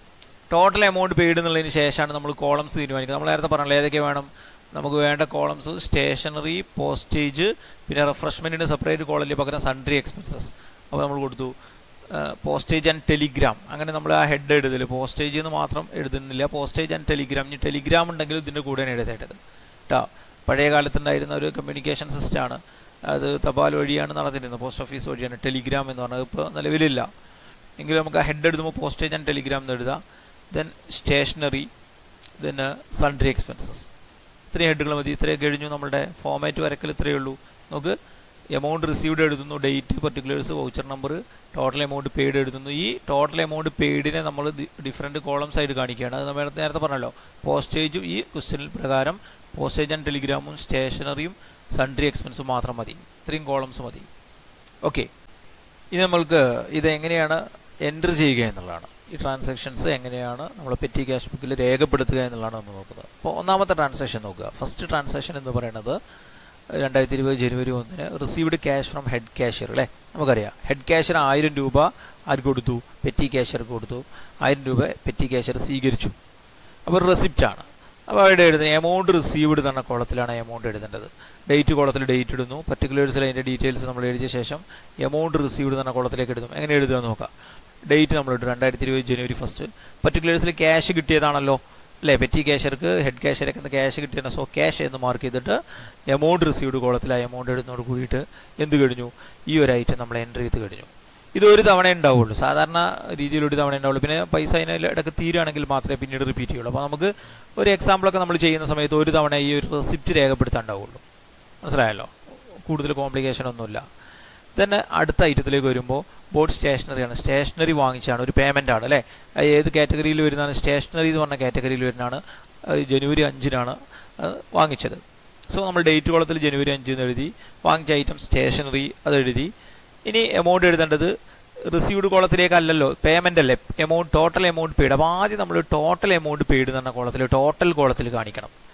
ടോട്ടൽ എമൗണ്ട് പെയ്ഡ് എന്നുള്ളതിന് ശേഷമാണ് നമ്മൾ കോളംസ് തീരുമാനിക്കുന്നത് നമ്മൾ നേരത്തെ പറഞ്ഞല്ലോ ഏതൊക്കെ വേണം നമുക്ക് വേണ്ട കോളംസ് സ്റ്റേഷനറി പോസ്റ്റേജ് പിന്നെ റിഫ്രഷ്മെൻറ്റിന് സെപ്പറേറ്റ് കോളല്ലേ പകരം സൺട്രി എക്സ്പെൻസസ് അപ്പോൾ നമ്മൾ കൊടുത്തു പോസ്റ്റേജ് ആൻഡ് ടെലിഗ്രാം അങ്ങനെ നമ്മൾ ആ ഹെഡ് എഴുതല് പോസ്റ്റേജ് എന്ന് മാത്രം എഴുതുന്നില്ല പോസ്റ്റേജ് ആൻഡ് ടെലിഗ്രാം ഇനി ടെലിഗ്രാം ഉണ്ടെങ്കിൽ ഇതിൻ്റെ കൂടെയാണ് എഴുതേണ്ടത് കേട്ടോ പഴയ കാലത്തുണ്ടായിരുന്ന ഒരു കമ്മ്യൂണിക്കേഷൻ സിസ്റ്റമാണ് അത് തപാൽ വഴിയാണ് നടന്നിരുന്നത് പോസ്റ്റ് ഓഫീസ് വഴിയാണ് ടെലിഗ്രാം എന്ന് പറഞ്ഞത് ഇപ്പോൾ നിലവിലില്ല എങ്കിലും നമുക്ക് ആ ഹെഡ് എഴുതുമ്പോൾ പോസ്റ്റേജ് ആൻഡ് ടെലിഗ്രാം എന്ന് എഴുതാം then stationery then sundry expenses ഇത്രയും ഹെഡുകൾ മതി ഇത്രയും കഴിഞ്ഞു നമ്മുടെ ഫോമാറ്റ് വരക്കൽ ഇത്രയേ ഉള്ളൂ നമുക്ക് എമൗണ്ട് റിസീവ്ഡ് എഴുതുന്നു date particulars voucher number total amount paid എഴുതുന്നു ഈ ടോട്ടൽ എമൗണ്ട് പെയ്ഡിനെ നമ്മൾ ഡിഫറെൻറ്റ് കോളംസ് ആയിട്ട് കാണിക്കുകയാണ് അത് നമ്മൾ നേരത്തെ പറഞ്ഞല്ലോ പോസ്റ്റേജും ഈ ക്വസ്റ്റ്യനിൽ പ്രകാരം പോസ്റ്റേജ് ആൻഡ് ടെലിഗ്രാമും സ്റ്റേഷനറിയും സൺട്രി എക്സ്പെൻസും മാത്രം മതി ഇത്രയും കോളംസ് മതി ഓക്കെ ഇത് നമ്മൾക്ക് ഇത് എങ്ങനെയാണ് എൻറ്റർ ചെയ്യുക എന്നുള്ളതാണ് ഈ ട്രാൻസാക്ഷൻസ് എങ്ങനെയാണ് നമ്മൾ പെറ്റി ക്യാഷ് ബുക്കിൽ രേഖപ്പെടുത്തുക എന്നുള്ളതാണ് നമ്മൾ നോക്കുന്നത് അപ്പോൾ ഒന്നാമത്തെ ട്രാൻസാക്ഷൻ നോക്കുക ഫസ്റ്റ് ട്രാൻസാക്ഷൻ എന്ന് പറയുന്നത് രണ്ടായിരത്തി ഇരുപത് ജനുവരി ഒന്നിന് received cash from head cashier അല്ലേ നമുക്കറിയാം ഹെഡ് ക്യാഷ്യർ ആയിരം രൂപ ആർക്ക് കൊടുത്തു പെറ്റി ക്യാഷ്യർക്ക് കൊടുത്തു ആയിരം രൂപ പെറ്റി ക്യാഷ്യർ സ്വീകരിച്ചു അപ്പോൾ റെസിപ്റ്റ് ആണ് അപ്പോൾ അവിടെ എഴുതുന്നത് എമൗണ്ട് റിസീവ്ഡ് എന്ന കോളത്തിലാണ് എമൗണ്ട് എഴുതേണ്ടത് ഡേറ്റ് കോളത്തിൽ ഡേറ്റ് ഇടുന്നു പർട്ടിക്കുലേഴ്സിൽ അതിൻ്റെ ഡീറ്റെയിൽസ് നമ്മൾ എഴുതിയ ശേഷം എമൗണ്ട് റിസീവ്ഡ് എന്ന കോളത്തിലേക്ക് എഴുതും എങ്ങനെ എഴുതുക നോക്കാം ഡേറ്റ് നമ്മൾ ഇട്ടു രണ്ടായിരത്തി ഇരുപത് ജനുവരി ഫസ്റ്റ് പർട്ടിക്കുലേഴ്സിൽ ക്യാഷ് കിട്ടിയതാണല്ലോ അല്ലേ പെറ്റി ക്യാഷർക്ക് ഹെഡ് ക്യാഷരൊക്കെ ക്യാഷ് കിട്ടിയാണ് സോ ക്യാഷ് എന്ന് മാർക്ക് ചെയ്തിട്ട് എമൗണ്ട് റിസീവ്ഡ് കോളത്തിൽ ആ എമൗണ്ട് എഴുതുന്നതോട് കൂടിയിട്ട് എന്ത് കഴിഞ്ഞു ഈ ഒരു ഐറ്റം നമ്മൾ എൻ്റർ ചെയ്ത് കഴിഞ്ഞു ഇത് ഒരു തവണ ഉണ്ടാവുള്ളൂ സാധാരണ രീതിയിൽ ഒരു തവണ ഉണ്ടാവുള്ളൂ പിന്നെ പൈസ അതിന് ഇടയ്ക്ക് തീരുകയാണെങ്കിൽ മാത്രമേ പിന്നീട് റിപ്പീറ്റ് ചെയ്യുള്ളൂ അപ്പോൾ നമുക്ക് ഒരു എക്സാമ്പിളൊക്കെ നമ്മൾ ചെയ്യുന്ന സമയത്ത് ഒരു തവണ ഈ ഒരു റെസിപ്റ്റ് രേഖപ്പെടുത്താൻ ഉണ്ടാവുള്ളൂ മനസ്സിലായല്ലോ കൂടുതൽ കോംപ്ലിക്കേഷൻ ഒന്നുമില്ല തന്നെ അടുത്ത ഐറ്റത്തിലേക്ക് വരുമ്പോൾ ബോർഡ് സ്റ്റേഷനറിയാണ് സ്റ്റേഷനറി വാങ്ങിച്ചാണ് ഒരു പേയ്മെൻ്റ് ആണ് അല്ലേ ഏത് കാറ്റഗറിയിൽ വരുന്നതാണ് സ്റ്റേഷനറി എന്ന് പറഞ്ഞ കാറ്റഗറിയിൽ വരുന്നതാണ് ജനുവരി അഞ്ചിനാണ് വാങ്ങിച്ചത് സോ നമ്മൾ ഡേറ്റ് കോളത്തിൽ ജനുവരി അഞ്ച് എന്ന് എഴുതി വാങ്ങിച്ച ഐറ്റം സ്റ്റേഷനറി അത് എഴുതി ഇനി എമൗണ്ട് എഴുതേണ്ടത് റിസീവ്ഡ് കോളത്തിലേക്കല്ലല്ലോ പേയ്മെൻ്റ് അല്ലേ എമൗണ്ട് ടോട്ടൽ എമൗണ്ട് പെയ്ഡ് അപ്പോൾ ആദ്യം നമ്മൾ ടോട്ടൽ എമൗണ്ട് പെയ്ഡ് എന്ന് പറഞ്ഞ കോളത്തിൽ ടോട്ടൽ കോളത്തിൽ കാണിക്കണം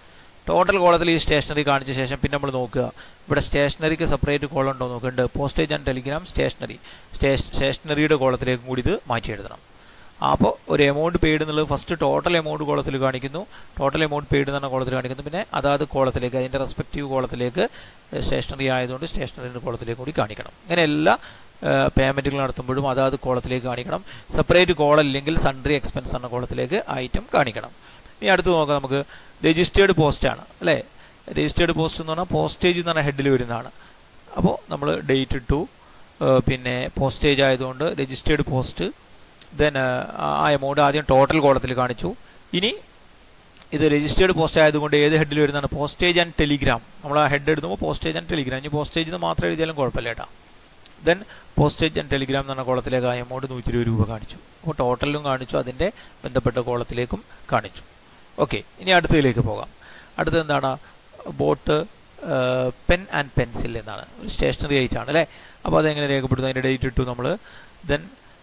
ടോട്ടൽ കോളത്തിൽ ഈ സ്റ്റേഷനറി കാണിച്ച ശേഷം പിന്നെ നമ്മൾ നോക്കുക ഇവിടെ സ്റ്റേഷനറിക്ക് സെപ്പറേറ്റ് കോളം ഉണ്ടോ നോക്കുന്നുണ്ട് പോസ്റ്റേജ് ആൻഡ് ടെലിഗ്രാം സ്റ്റേഷനറി സ്റ്റേഷനറിയുടെ കോളത്തിലേക്കും കൂടി ഇത് മാറ്റി എഴുതണം അപ്പോൾ ഒരു എമൗണ്ട് പെയ്ഡ് എന്നുള്ളത് ഫസ്റ്റ് ടോട്ടൽ എമൗണ്ട് കോളത്തിൽ കാണിക്കുന്നു ടോട്ടൽ എമൗണ്ട് പെയ്ഡ് എന്ന് പറഞ്ഞ കോളത്തിൽ കാണിക്കുന്നു പിന്നെ അതാത് കോളത്തിലേക്ക് അതിൻ്റെ റെസ്പെക്റ്റീവ് കോളത്തിലേക്ക് സ്റ്റേഷനറി ആയതുകൊണ്ട് സ്റ്റേഷനറിൻ്റെ കോളത്തിലേക്ക് കൂടി കാണിക്കണം ഇങ്ങനെ എല്ലാ പേയ്മെൻറ്റുകൾ നടത്തുമ്പോഴും അതാത് കോളത്തിലേക്ക് കാണിക്കണം സെപ്പറേറ്റ് കോൾ അല്ലെങ്കിൽ സൺട്രി എക്സ്പെൻസ് എന്ന കോളത്തിലേക്ക് ഐറ്റം കാണിക്കണം ഇനി അടുത്ത് നോക്കാം നമുക്ക് രജിസ്റ്റേർഡ് പോസ്റ്റാണ് അല്ലേ രജിസ്റ്റേർഡ് പോസ്റ്റ് എന്ന് പറഞ്ഞാൽ പോസ്റ്റേജ് എന്ന് പറഞ്ഞാൽ ഹെഡിൽ വരുന്നതാണ് അപ്പോൾ നമ്മൾ ഡേറ്റ് ഇട്ടു പിന്നെ പോസ്റ്റേജ് ആയതുകൊണ്ട് രജിസ്റ്റേർഡ് പോസ്റ്റ് ദെൻ ആ എമൗണ്ട് ആദ്യം ടോട്ടൽ കോളത്തിൽ കാണിച്ചു ഇനി ഇത് രജിസ്റ്റേർഡ് പോസ്റ്റ് ആയതുകൊണ്ട് ഏത് ഹെഡിൽ വരുന്നതാണ് പോസ്റ്റേജ് ആൻഡ് ടെലിഗ്രാം നമ്മൾ ആ ഹെഡ് എഴുതുമ്പോൾ പോസ്റ്റേജ് ആൻഡ് ടെലിഗ്രാം ഇനി പോസ്റ്റേജ് എന്ന് മാത്രം എഴുതിയാലും കുഴപ്പമില്ല കേട്ടോ ദെൻ പോസ്റ്റേജ് ആൻഡ് ടെലിഗ്രാം എന്ന് പറഞ്ഞ കോളത്തിലേക്ക് ആ എമൗണ്ട് നൂറ്റി ഇരുപത് രൂപ കാണിച്ചു അപ്പോൾ ടോട്ടലിലും കാണിച്ചു അതിൻ്റെ ബന്ധപ്പെട്ട കോളത്തിലേക്കും കാണിച്ചു ഓക്കെ ഇനി അടുത്തതിലേക്ക് പോകാം അടുത്തത് എന്താണ് ബോട്ട് പെൻ ആൻഡ് പെൻസിൽ എന്നാണ് ഒരു സ്റ്റേഷനറി ആയിട്ടാണ് അല്ലേ അപ്പോൾ അതെങ്ങനെ രേഖപ്പെടുത്തും അതിൻ്റെ ഡേറ്റ് ഇട്ടു നമ്മൾ ദെൻ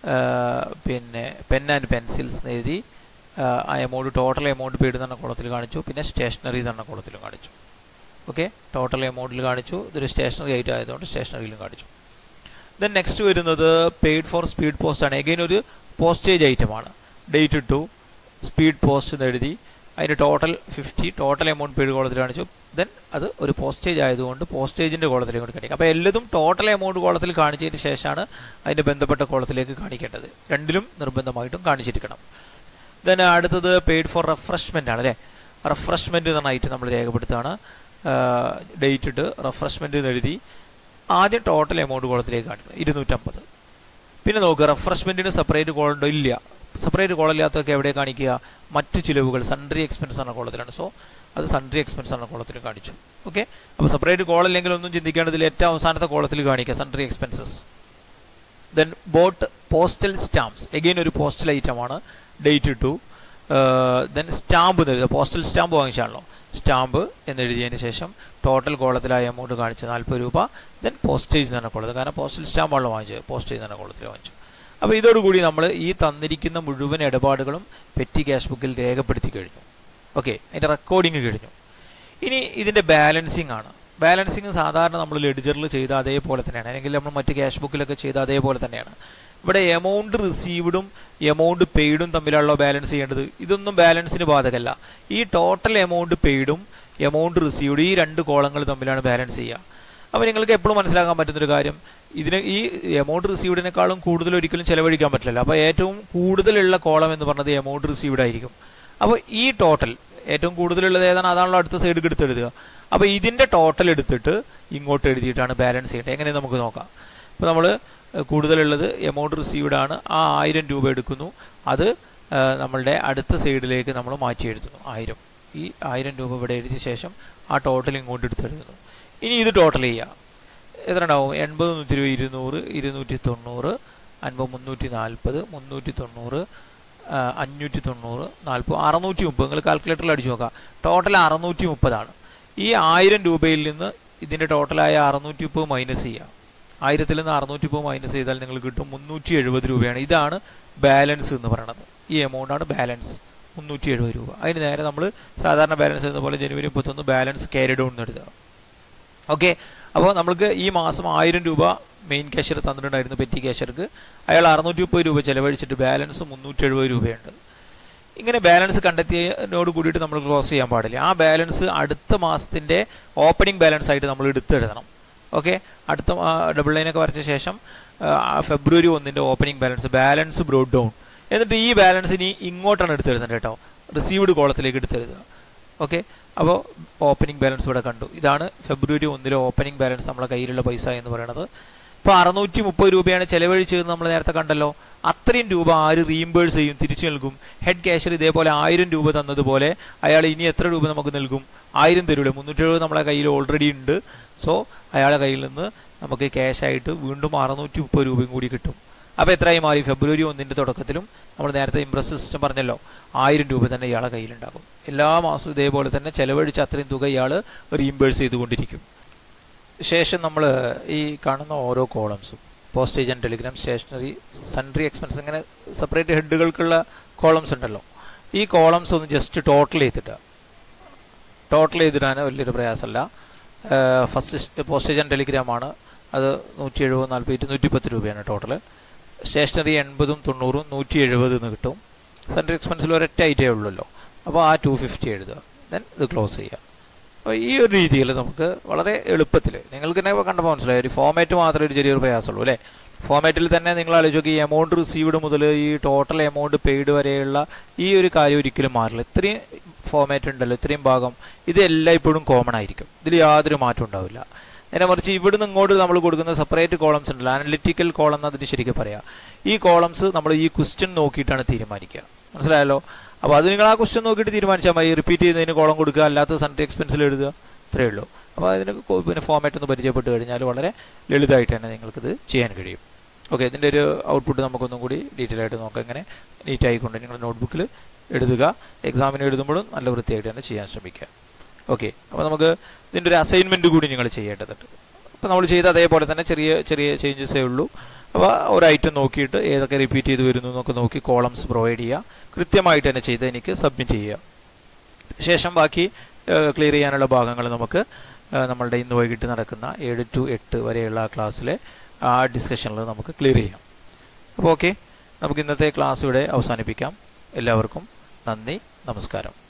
പിന്നെ പെൻ ആൻഡ് പെൻസിൽസ് എഴുതി ആ എമൗണ്ട് ടോട്ടൽ എമൗണ്ട് പെയ്ഡ് എന്ന കോളത്തിൽ കാണിച്ചു പിന്നെ സ്റ്റേഷനറി എന്ന കോളത്തിലും കാണിച്ചു ഓക്കെ ടോട്ടൽ എമൗണ്ടിൽ കാണിച്ചു ഇതൊരു സ്റ്റേഷനറി ഐറ്റം ആയതുകൊണ്ട് സ്റ്റേഷനറിയിലും കാണിച്ചു ദെൻ നെക്സ്റ്റ് വരുന്നത് പെയ്ഡ് ഫോർ സ്പീഡ് പോസ്റ്റ് ആണ് എഗെയിൻ ഒരു പോസ്റ്റേജ് ഐറ്റമാണ് ഡേറ്റ് ഇട്ടു സ്പീഡ് പോസ്റ്റ് എന്ന് എഴുതി അതിൻ്റെ total fifty total amount paid കോളത്തിൽ കാണിച്ചു ദെൻ അത് ഒരു പോസ്റ്റേജ് ആയതുകൊണ്ട് പോസ്റ്റേജിൻ്റെ കോളത്തിലേക്ക് കൂടി കാണിക്കും അപ്പോൾ എല്ലതും ടോട്ടൽ എമൗണ്ട് കോളത്തിൽ കാണിച്ചതിന് ശേഷമാണ് അതിൻ്റെ ബന്ധപ്പെട്ട കോളത്തിലേക്ക് കാണിക്കേണ്ടത് രണ്ടിലും നിർബന്ധമായിട്ടും കാണിച്ചിരിക്കണം ദെൻ അടുത്തത് പെയ്ഡ് ഫോർ റെഫ്രഷ്മെൻ്റ് ആണ് അല്ലേ റെഫ്രഷ്മെൻറ്റ് എന്ന ഐറ്റം നമ്മൾ രേഖപ്പെടുത്തുകയാണ് ഡേറ്റ് ഇട്ട് റെഫ്രഷ്മെൻറ്റ് എന്ന് എഴുതി ആദ്യം ടോട്ടൽ എമൗണ്ട് കോളത്തിലേക്ക് കാണിക്കണം ഇരുന്നൂറ്റമ്പത് പിന്നെ നോക്കുക റെഫ്രഷ്മെൻറ്റിന് സെപ്പറേറ്റ് കോൾ ഉണ്ടോ ഇല്ല സെപ്പറേറ്റ് കോൾ ഇല്ലാത്തതൊക്കെ എവിടെ കാണിക്കുക മറ്റ് ചിലവുകൾ സൺട്രി എക്സ്പെൻസ് എന്ന കോളത്തിലാണ് സോ അത് സൺട്രി എക്സ്പെൻസ് എന്ന കോളത്തിൽ കാണിച്ചു ഓക്കെ അപ്പോൾ സെപ്പറേറ്റ് കോൾ അല്ലെങ്കിൽ ഒന്നും ചിന്തിക്കേണ്ടതിൽ ഏറ്റവും അവസാനത്തെ കോളത്തിൽ കാണിക്കുക sundry expenses then bought postal stamps again ഒരു പോസ്റ്റൽ ഐറ്റമാണ് ഡേറ്റ് ഇട്ടു ദെൻ സ്റ്റാമ്പ് എന്ന് എഴുതുക പോസ്റ്റൽ സ്റ്റാമ്പ് വാങ്ങിച്ചാണല്ലോ സ്റ്റാമ്പ് എന്നെഴുതിയതിന് ശേഷം ടോട്ടൽ കോളത്തിലായ എമൗണ്ട് കാണിച്ച് നാൽപ്പത് രൂപ ദെൻ പോസ്റ്റേജ് എന്ന് പറഞ്ഞ കോളത്തിൽ കാരണം പോസ്റ്റൽ സ്റ്റാമ്പാണല്ലോ വാങ്ങിച്ചത് പോസ്റ്റേജ് എന്ന് പറഞ്ഞ കോളത്തിൽ വാങ്ങിച്ചു അപ്പോൾ ഇതോടുകൂടി നമ്മൾ ഈ തന്നിരിക്കുന്ന മുഴുവൻ ഇടപാടുകളും പെറ്റി ക്യാഷ് ബുക്കിൽ രേഖപ്പെടുത്തി കഴിഞ്ഞു ഓക്കെ അതിൻ്റെ റെക്കോർഡിങ് കഴിഞ്ഞു ഇനി ഇതിൻ്റെ ബാലൻസിങ് ആണ് ബാലൻസിങ് സാധാരണ നമ്മൾ ലെഡ്ജറിൽ ചെയ്ത അതേപോലെ തന്നെയാണ് അല്ലെങ്കിൽ നമ്മൾ മറ്റ് ക്യാഷ് ബുക്കിലൊക്കെ ചെയ്ത അതേപോലെ തന്നെയാണ് ഇവിടെ എമൗണ്ട് റിസീവ്ഡും എമൗണ്ട് പെയ്ഡും തമ്മിലുള്ള ബാലൻസ് ചെയ്യേണ്ടത് ഇതൊന്നും ബാലൻസിന് ബാധകമല്ല ഈ ടോട്ടൽ എമൗണ്ട് പെയ്ഡും എമൗണ്ട് റിസീവ്ഡ് ഈ രണ്ട് കോളങ്ങൾ തമ്മിലാണ് ബാലൻസ് ചെയ്യുക അപ്പോൾ നിങ്ങൾക്ക് എപ്പോഴും മനസ്സിലാക്കാൻ പറ്റുന്നൊരു കാര്യം ഇതിന് ഈ എമൗണ്ട് റിസീവ്ഡിനേക്കാളും കൂടുതൽ ഒരിക്കലും ചിലവഴിക്കാൻ പറ്റില്ല അപ്പോൾ ഏറ്റവും കൂടുതലുള്ള കോളം എന്ന് പറഞ്ഞത് എമൗണ്ട് റിസീവ്ഡ് ആയിരിക്കും അപ്പോൾ ഈ ടോട്ടൽ ഏറ്റവും കൂടുതലുള്ളത് ഏതാണ് അതാണല്ലോ അടുത്ത സൈഡ് എടുത്ത് എഴുതുക അപ്പോൾ ഇതിൻ്റെ ടോട്ടൽ എടുത്തിട്ട് ഇങ്ങോട്ട് എഴുതിയിട്ടാണ് ബാലൻസ് ചെയ്യേണ്ടത് എങ്ങനെ നമുക്ക് നോക്കാം ഇപ്പോൾ നമ്മൾ കൂടുതലുള്ളത് എമൗണ്ട് റിസീവ്ഡ് ആണ് ആ ആയിരം രൂപ എടുക്കുന്നു അത് നമ്മളുടെ അടുത്ത സൈഡിലേക്ക് നമ്മൾ മാറ്റി എഴുതുന്നു ആയിരം ഈ ആയിരം രൂപ ഇവിടെ എഴുതിയ ശേഷം ആ ടോട്ടൽ ഇങ്ങോട്ട് എടുത്തെഴുതുന്നു ഇനി ഇത് ടോട്ടൽ ചെയ്യുക എത്ര ഉണ്ടാവും എൺപത് നൂറ്റി ഇരുപത് ഇരുന്നൂറ് ഇരുന്നൂറ്റി തൊണ്ണൂറ് അൻപത് മുന്നൂറ്റി നാൽപ്പത് മുന്നൂറ്റി തൊണ്ണൂറ് അഞ്ഞൂറ്റി തൊണ്ണൂറ് നാൽപ്പത് അറുന്നൂറ്റി മുപ്പത് നിങ്ങൾ കാൽക്കുലേറ്ററിൽ അടിച്ചു നോക്കാം ടോട്ടൽ അറുന്നൂറ്റി മുപ്പതാണ് ഈ ആയിരം രൂപയിൽ നിന്ന് ഇതിൻ്റെ ടോട്ടലായ അറുന്നൂറ്റി മുപ്പത് മൈനസ് ചെയ്യുക ആയിരത്തിൽ നിന്ന് അറുന്നൂറ്റി മുപ്പത് മൈനസ് ചെയ്താൽ നിങ്ങൾ കിട്ടും മുന്നൂറ്റി എഴുപത് രൂപയാണ് ഇതാണ് ബാലൻസ് എന്ന് പറയുന്നത് ഈ എമൗണ്ടാണ് ബാലൻസ് മുന്നൂറ്റി എഴുപത് രൂപ അതിന് നേരെ നമ്മൾ സാധാരണ ബാലൻസ് എന്ന പോലെ ജനുവരി മുപ്പത്തൊന്ന് ബാലൻസ് ക്യാരി ഡൗൺ എന്ന് എഴുതുക ഓക്കെ അപ്പോൾ നമ്മൾക്ക് ഈ മാസം ആയിരം രൂപ മെയിൻ ക്യാഷ്യർ തന്നിട്ടുണ്ടായിരുന്നു പെറ്റി ക്യാഷ്യർക്ക് അയാൾ അറുന്നൂറ്റി മുപ്പത് രൂപ ചിലവഴിച്ചിട്ട് ബാലൻസ് മുന്നൂറ്റി എഴുപത് രൂപയുണ്ട് ഇങ്ങനെ ബാലൻസ് കണ്ടെത്തിയതിനോട് കൂടിയിട്ട് നമ്മൾ ക്ലോസ് ചെയ്യാൻ പാടില്ല ആ ബാലൻസ് അടുത്ത മാസത്തിൻ്റെ ഓപ്പണിംഗ് ബാലൻസ് ആയിട്ട് നമ്മൾ എടുത്തെഴുതണം ഓക്കെ അടുത്ത ഡബിൾ ലൈനൊക്കെ വരച്ച ശേഷം ഫെബ്രുവരി ഒന്നിൻ്റെ opening balance balance brought down എന്നിട്ട് ഈ ബാലൻസ് ഇനി ഇങ്ങോട്ടാണ് എടുത്തെഴുതേണ്ടത് കേട്ടോ റിസീവ്ഡ് കോളത്തിലേക്ക് എടുത്തെഴുതുക ഓക്കെ അപ്പോൾ ഓപ്പണിംഗ് ബാലൻസ് ഇവിടെ കണ്ടു ഇതാണ് ഫെബ്രുവരി ഒന്നിലെ ഓപ്പണിംഗ് ബാലൻസ് നമ്മളെ കയ്യിലുള്ള പൈസ എന്ന് പറയുന്നത് ഇപ്പോൾ അറുന്നൂറ്റി മുപ്പത് രൂപയാണ് ചെലവഴിച്ചതെന്ന് നമ്മൾ നേരത്തെ കണ്ടല്ലോ അത്രയും രൂപ ആര് റീംബേഴ്സ് ചെയ്യും തിരിച്ചു നൽകും ഹെഡ് ക്യാഷ്യർ ഇതേപോലെ ആയിരം രൂപ തന്നതുപോലെ അയാൾ ഇനി എത്ര രൂപ നമുക്ക് നൽകും ആയിരം തരൂല മുന്നൂറ്റി എഴുപത് നമ്മളെ കയ്യിൽ ഓൾറെഡി ഉണ്ട് സോ അയാളുടെ കയ്യിൽ നിന്ന് നമുക്ക് ക്യാഷ് ആയിട്ട് വീണ്ടും അറുന്നൂറ്റി മുപ്പത് രൂപയും കൂടി കിട്ടും അപ്പോൾ എത്രയായി മാറി ഫെബ്രുവരി ഒന്നിൻ്റെ തുടക്കത്തിലും നമ്മൾ നേരത്തെ ഇംപ്രസ് സിസ്റ്റം പറഞ്ഞല്ലോ ആയിരം രൂപ തന്നെ ഇയാളെ കയ്യിലുണ്ടാകും എല്ലാ മാസവും ഇതേപോലെ തന്നെ ചെലവഴിച്ച അത്രയും തുക ഇയാൾ റീംബേഴ്സ് ചെയ്തുകൊണ്ടിരിക്കും ശേഷം നമ്മൾ ഈ കാണുന്ന ഓരോ കോളംസും postage and telegram stationery sundry expense ഇങ്ങനെ സെപ്പറേറ്റ് ഹെഡുകൾക്കുള്ള കോളംസ് ഉണ്ടല്ലോ ഈ കോളംസ് ഒന്ന് ജസ്റ്റ് ടോട്ടൽ ചെയ്തിട്ട് ടോട്ടൽ ചെയ്തിടാൻ വലിയൊരു പ്രയാസമല്ല ഫസ്റ്റ് പോസ്റ്റേജ് ആൻഡ് ടെലിഗ്രാമാണ് അത് നൂറ്റി എഴുപത് നാൽപ്പത്തി നൂറ്റി പത്ത് രൂപയാണ് ടോട്ടൽ സ്റ്റേഷനറി എൺപതും തൊണ്ണൂറും നൂറ്റി എഴുപത് എന്ന് കിട്ടും സെൻട്രൽ എക്സ്പെൻസിൽ ഒരൊറ്റ ഐറ്റേ ഉള്ളല്ലോ അപ്പോൾ ആ ടു ഫിഫ്റ്റി എഴുതുക ദെൻ ഇത് ക്ലോസ് ചെയ്യുക അപ്പോൾ ഈ ഒരു രീതിയിൽ നമുക്ക് വളരെ എളുപ്പത്തിൽ നിങ്ങൾക്ക് തന്നെ കണ്ടപ്പോൾ മനസ്സിലായി ഒരു ഫോമാറ്റ് മാത്രമേ ഒരു ചെറിയൊരു പ്രയാസമുള്ളൂ അല്ലേ ഫോമാറ്റിൽ തന്നെ നിങ്ങൾ ആലോചിക്കുക ഈ എമൗണ്ട് റിസീവ്ഡ് മുതൽ ഈ ടോട്ടൽ എമൗണ്ട് പെയ്ഡ് വരെയുള്ള ഈ ഒരു കാര്യം ഒരിക്കലും മാറില്ല ഇത്രയും ഫോമാറ്റ് ഉണ്ടല്ലോ ഇത്രയും ഭാഗം ഇതെല്ലാം ഇപ്പോഴും കോമൺ ആയിരിക്കും ഇതിൽ യാതൊരു മാറ്റം ഉണ്ടാവില്ല നേരെ മറിച്ച് ഇവിടുന്ന് ഇങ്ങോട്ട് നമ്മൾ കൊടുക്കുന്ന സെപ്പറേറ്റ് കോളംസ് ഉണ്ടല്ലോ അനലിറ്റിക്കൽ കോളം എന്നതിന് ശരിക്കും പറയാം ഈ കോളംസ് നമ്മൾ ഈ ക്വസ്റ്റ്യൻ നോക്കിയിട്ടാണ് തീരുമാനിക്കുക മനസ്സിലായല്ലോ അപ്പോൾ അത് നിങ്ങൾ ആ ക്വസ്റ്റ്യൻ നോക്കിയിട്ട് തീരുമാനിച്ചാൽ മതി റിപ്പീറ്റ് ചെയ്യുന്നതിന് കോളം കൊടുക്കുക അല്ലാത്ത സൺഡേ എക്സ്പെൻസിൽ എഴുതുക ഇത്രയേ ഉള്ളൂ അപ്പോൾ അതിന് കൊ- പിന്നെ ഫോമാറ്റ് ഒന്ന് പരിചയപ്പെട്ട് കഴിഞ്ഞാൽ വളരെ ലളിതമായിട്ട് തന്നെ നിങ്ങൾക്കിത് ചെയ്യാൻ കഴിയും ഓക്കെ ഇതിൻ്റെ ഒരു ഔട്ട്പുട്ട് നമുക്കൊന്നും കൂടി ഡീറ്റെയിൽ ആയിട്ട് നോക്കാം ഇങ്ങനെ നീറ്റ് ആയിക്കൊണ്ട് നിങ്ങളുടെ നോട്ട്ബുക്കിൽ എഴുതുക എക്സാമിന് എഴുതുമ്പോഴും നല്ല വൃത്തിയായിട്ട് തന്നെ ചെയ്യാൻ ശ്രമിക്കുക ഓക്കെ അപ്പോൾ നമുക്ക് ഇതിൻ്റെ ഒരു അസൈൻമെൻറ്റ് കൂടി നിങ്ങൾ ചെയ്യേണ്ടതുണ്ട് അപ്പോൾ നമ്മൾ ചെയ്ത അതേപോലെ തന്നെ ചെറിയ ചെറിയ ചേഞ്ചസേ ഉള്ളൂ അപ്പോൾ ഒരു ഐറ്റം നോക്കിയിട്ട് ഏതൊക്കെ റിപ്പീറ്റ് ചെയ്ത് വരുന്നു എന്നൊക്കെ നോക്കി കോളംസ് പ്രൊവൈഡ് ചെയ്യുക കൃത്യമായിട്ട് തന്നെ ചെയ്ത് എനിക്ക് സബ്മിറ്റ് ചെയ്യുക ശേഷം ബാക്കി ക്ലിയർ ചെയ്യാനുള്ള ഭാഗങ്ങൾ നമുക്ക് ആ, നമ്മളുടെ ഇന്ന് വൈകിട്ട് നടക്കുന്ന ഏഴ് ടു എട്ട് വരെയുള്ള ക്ലാസ്സിലെ ആ ഡിസ്കഷനിൽ നമുക്ക് ക്ലിയർ ചെയ്യാം അപ്പോൾ ഓക്കെ നമുക്ക് ഇന്നത്തെ ക്ലാസ് ഇവിടെ അവസാനിപ്പിക്കാം എല്ലാവർക്കും നന്ദി നമസ്കാരം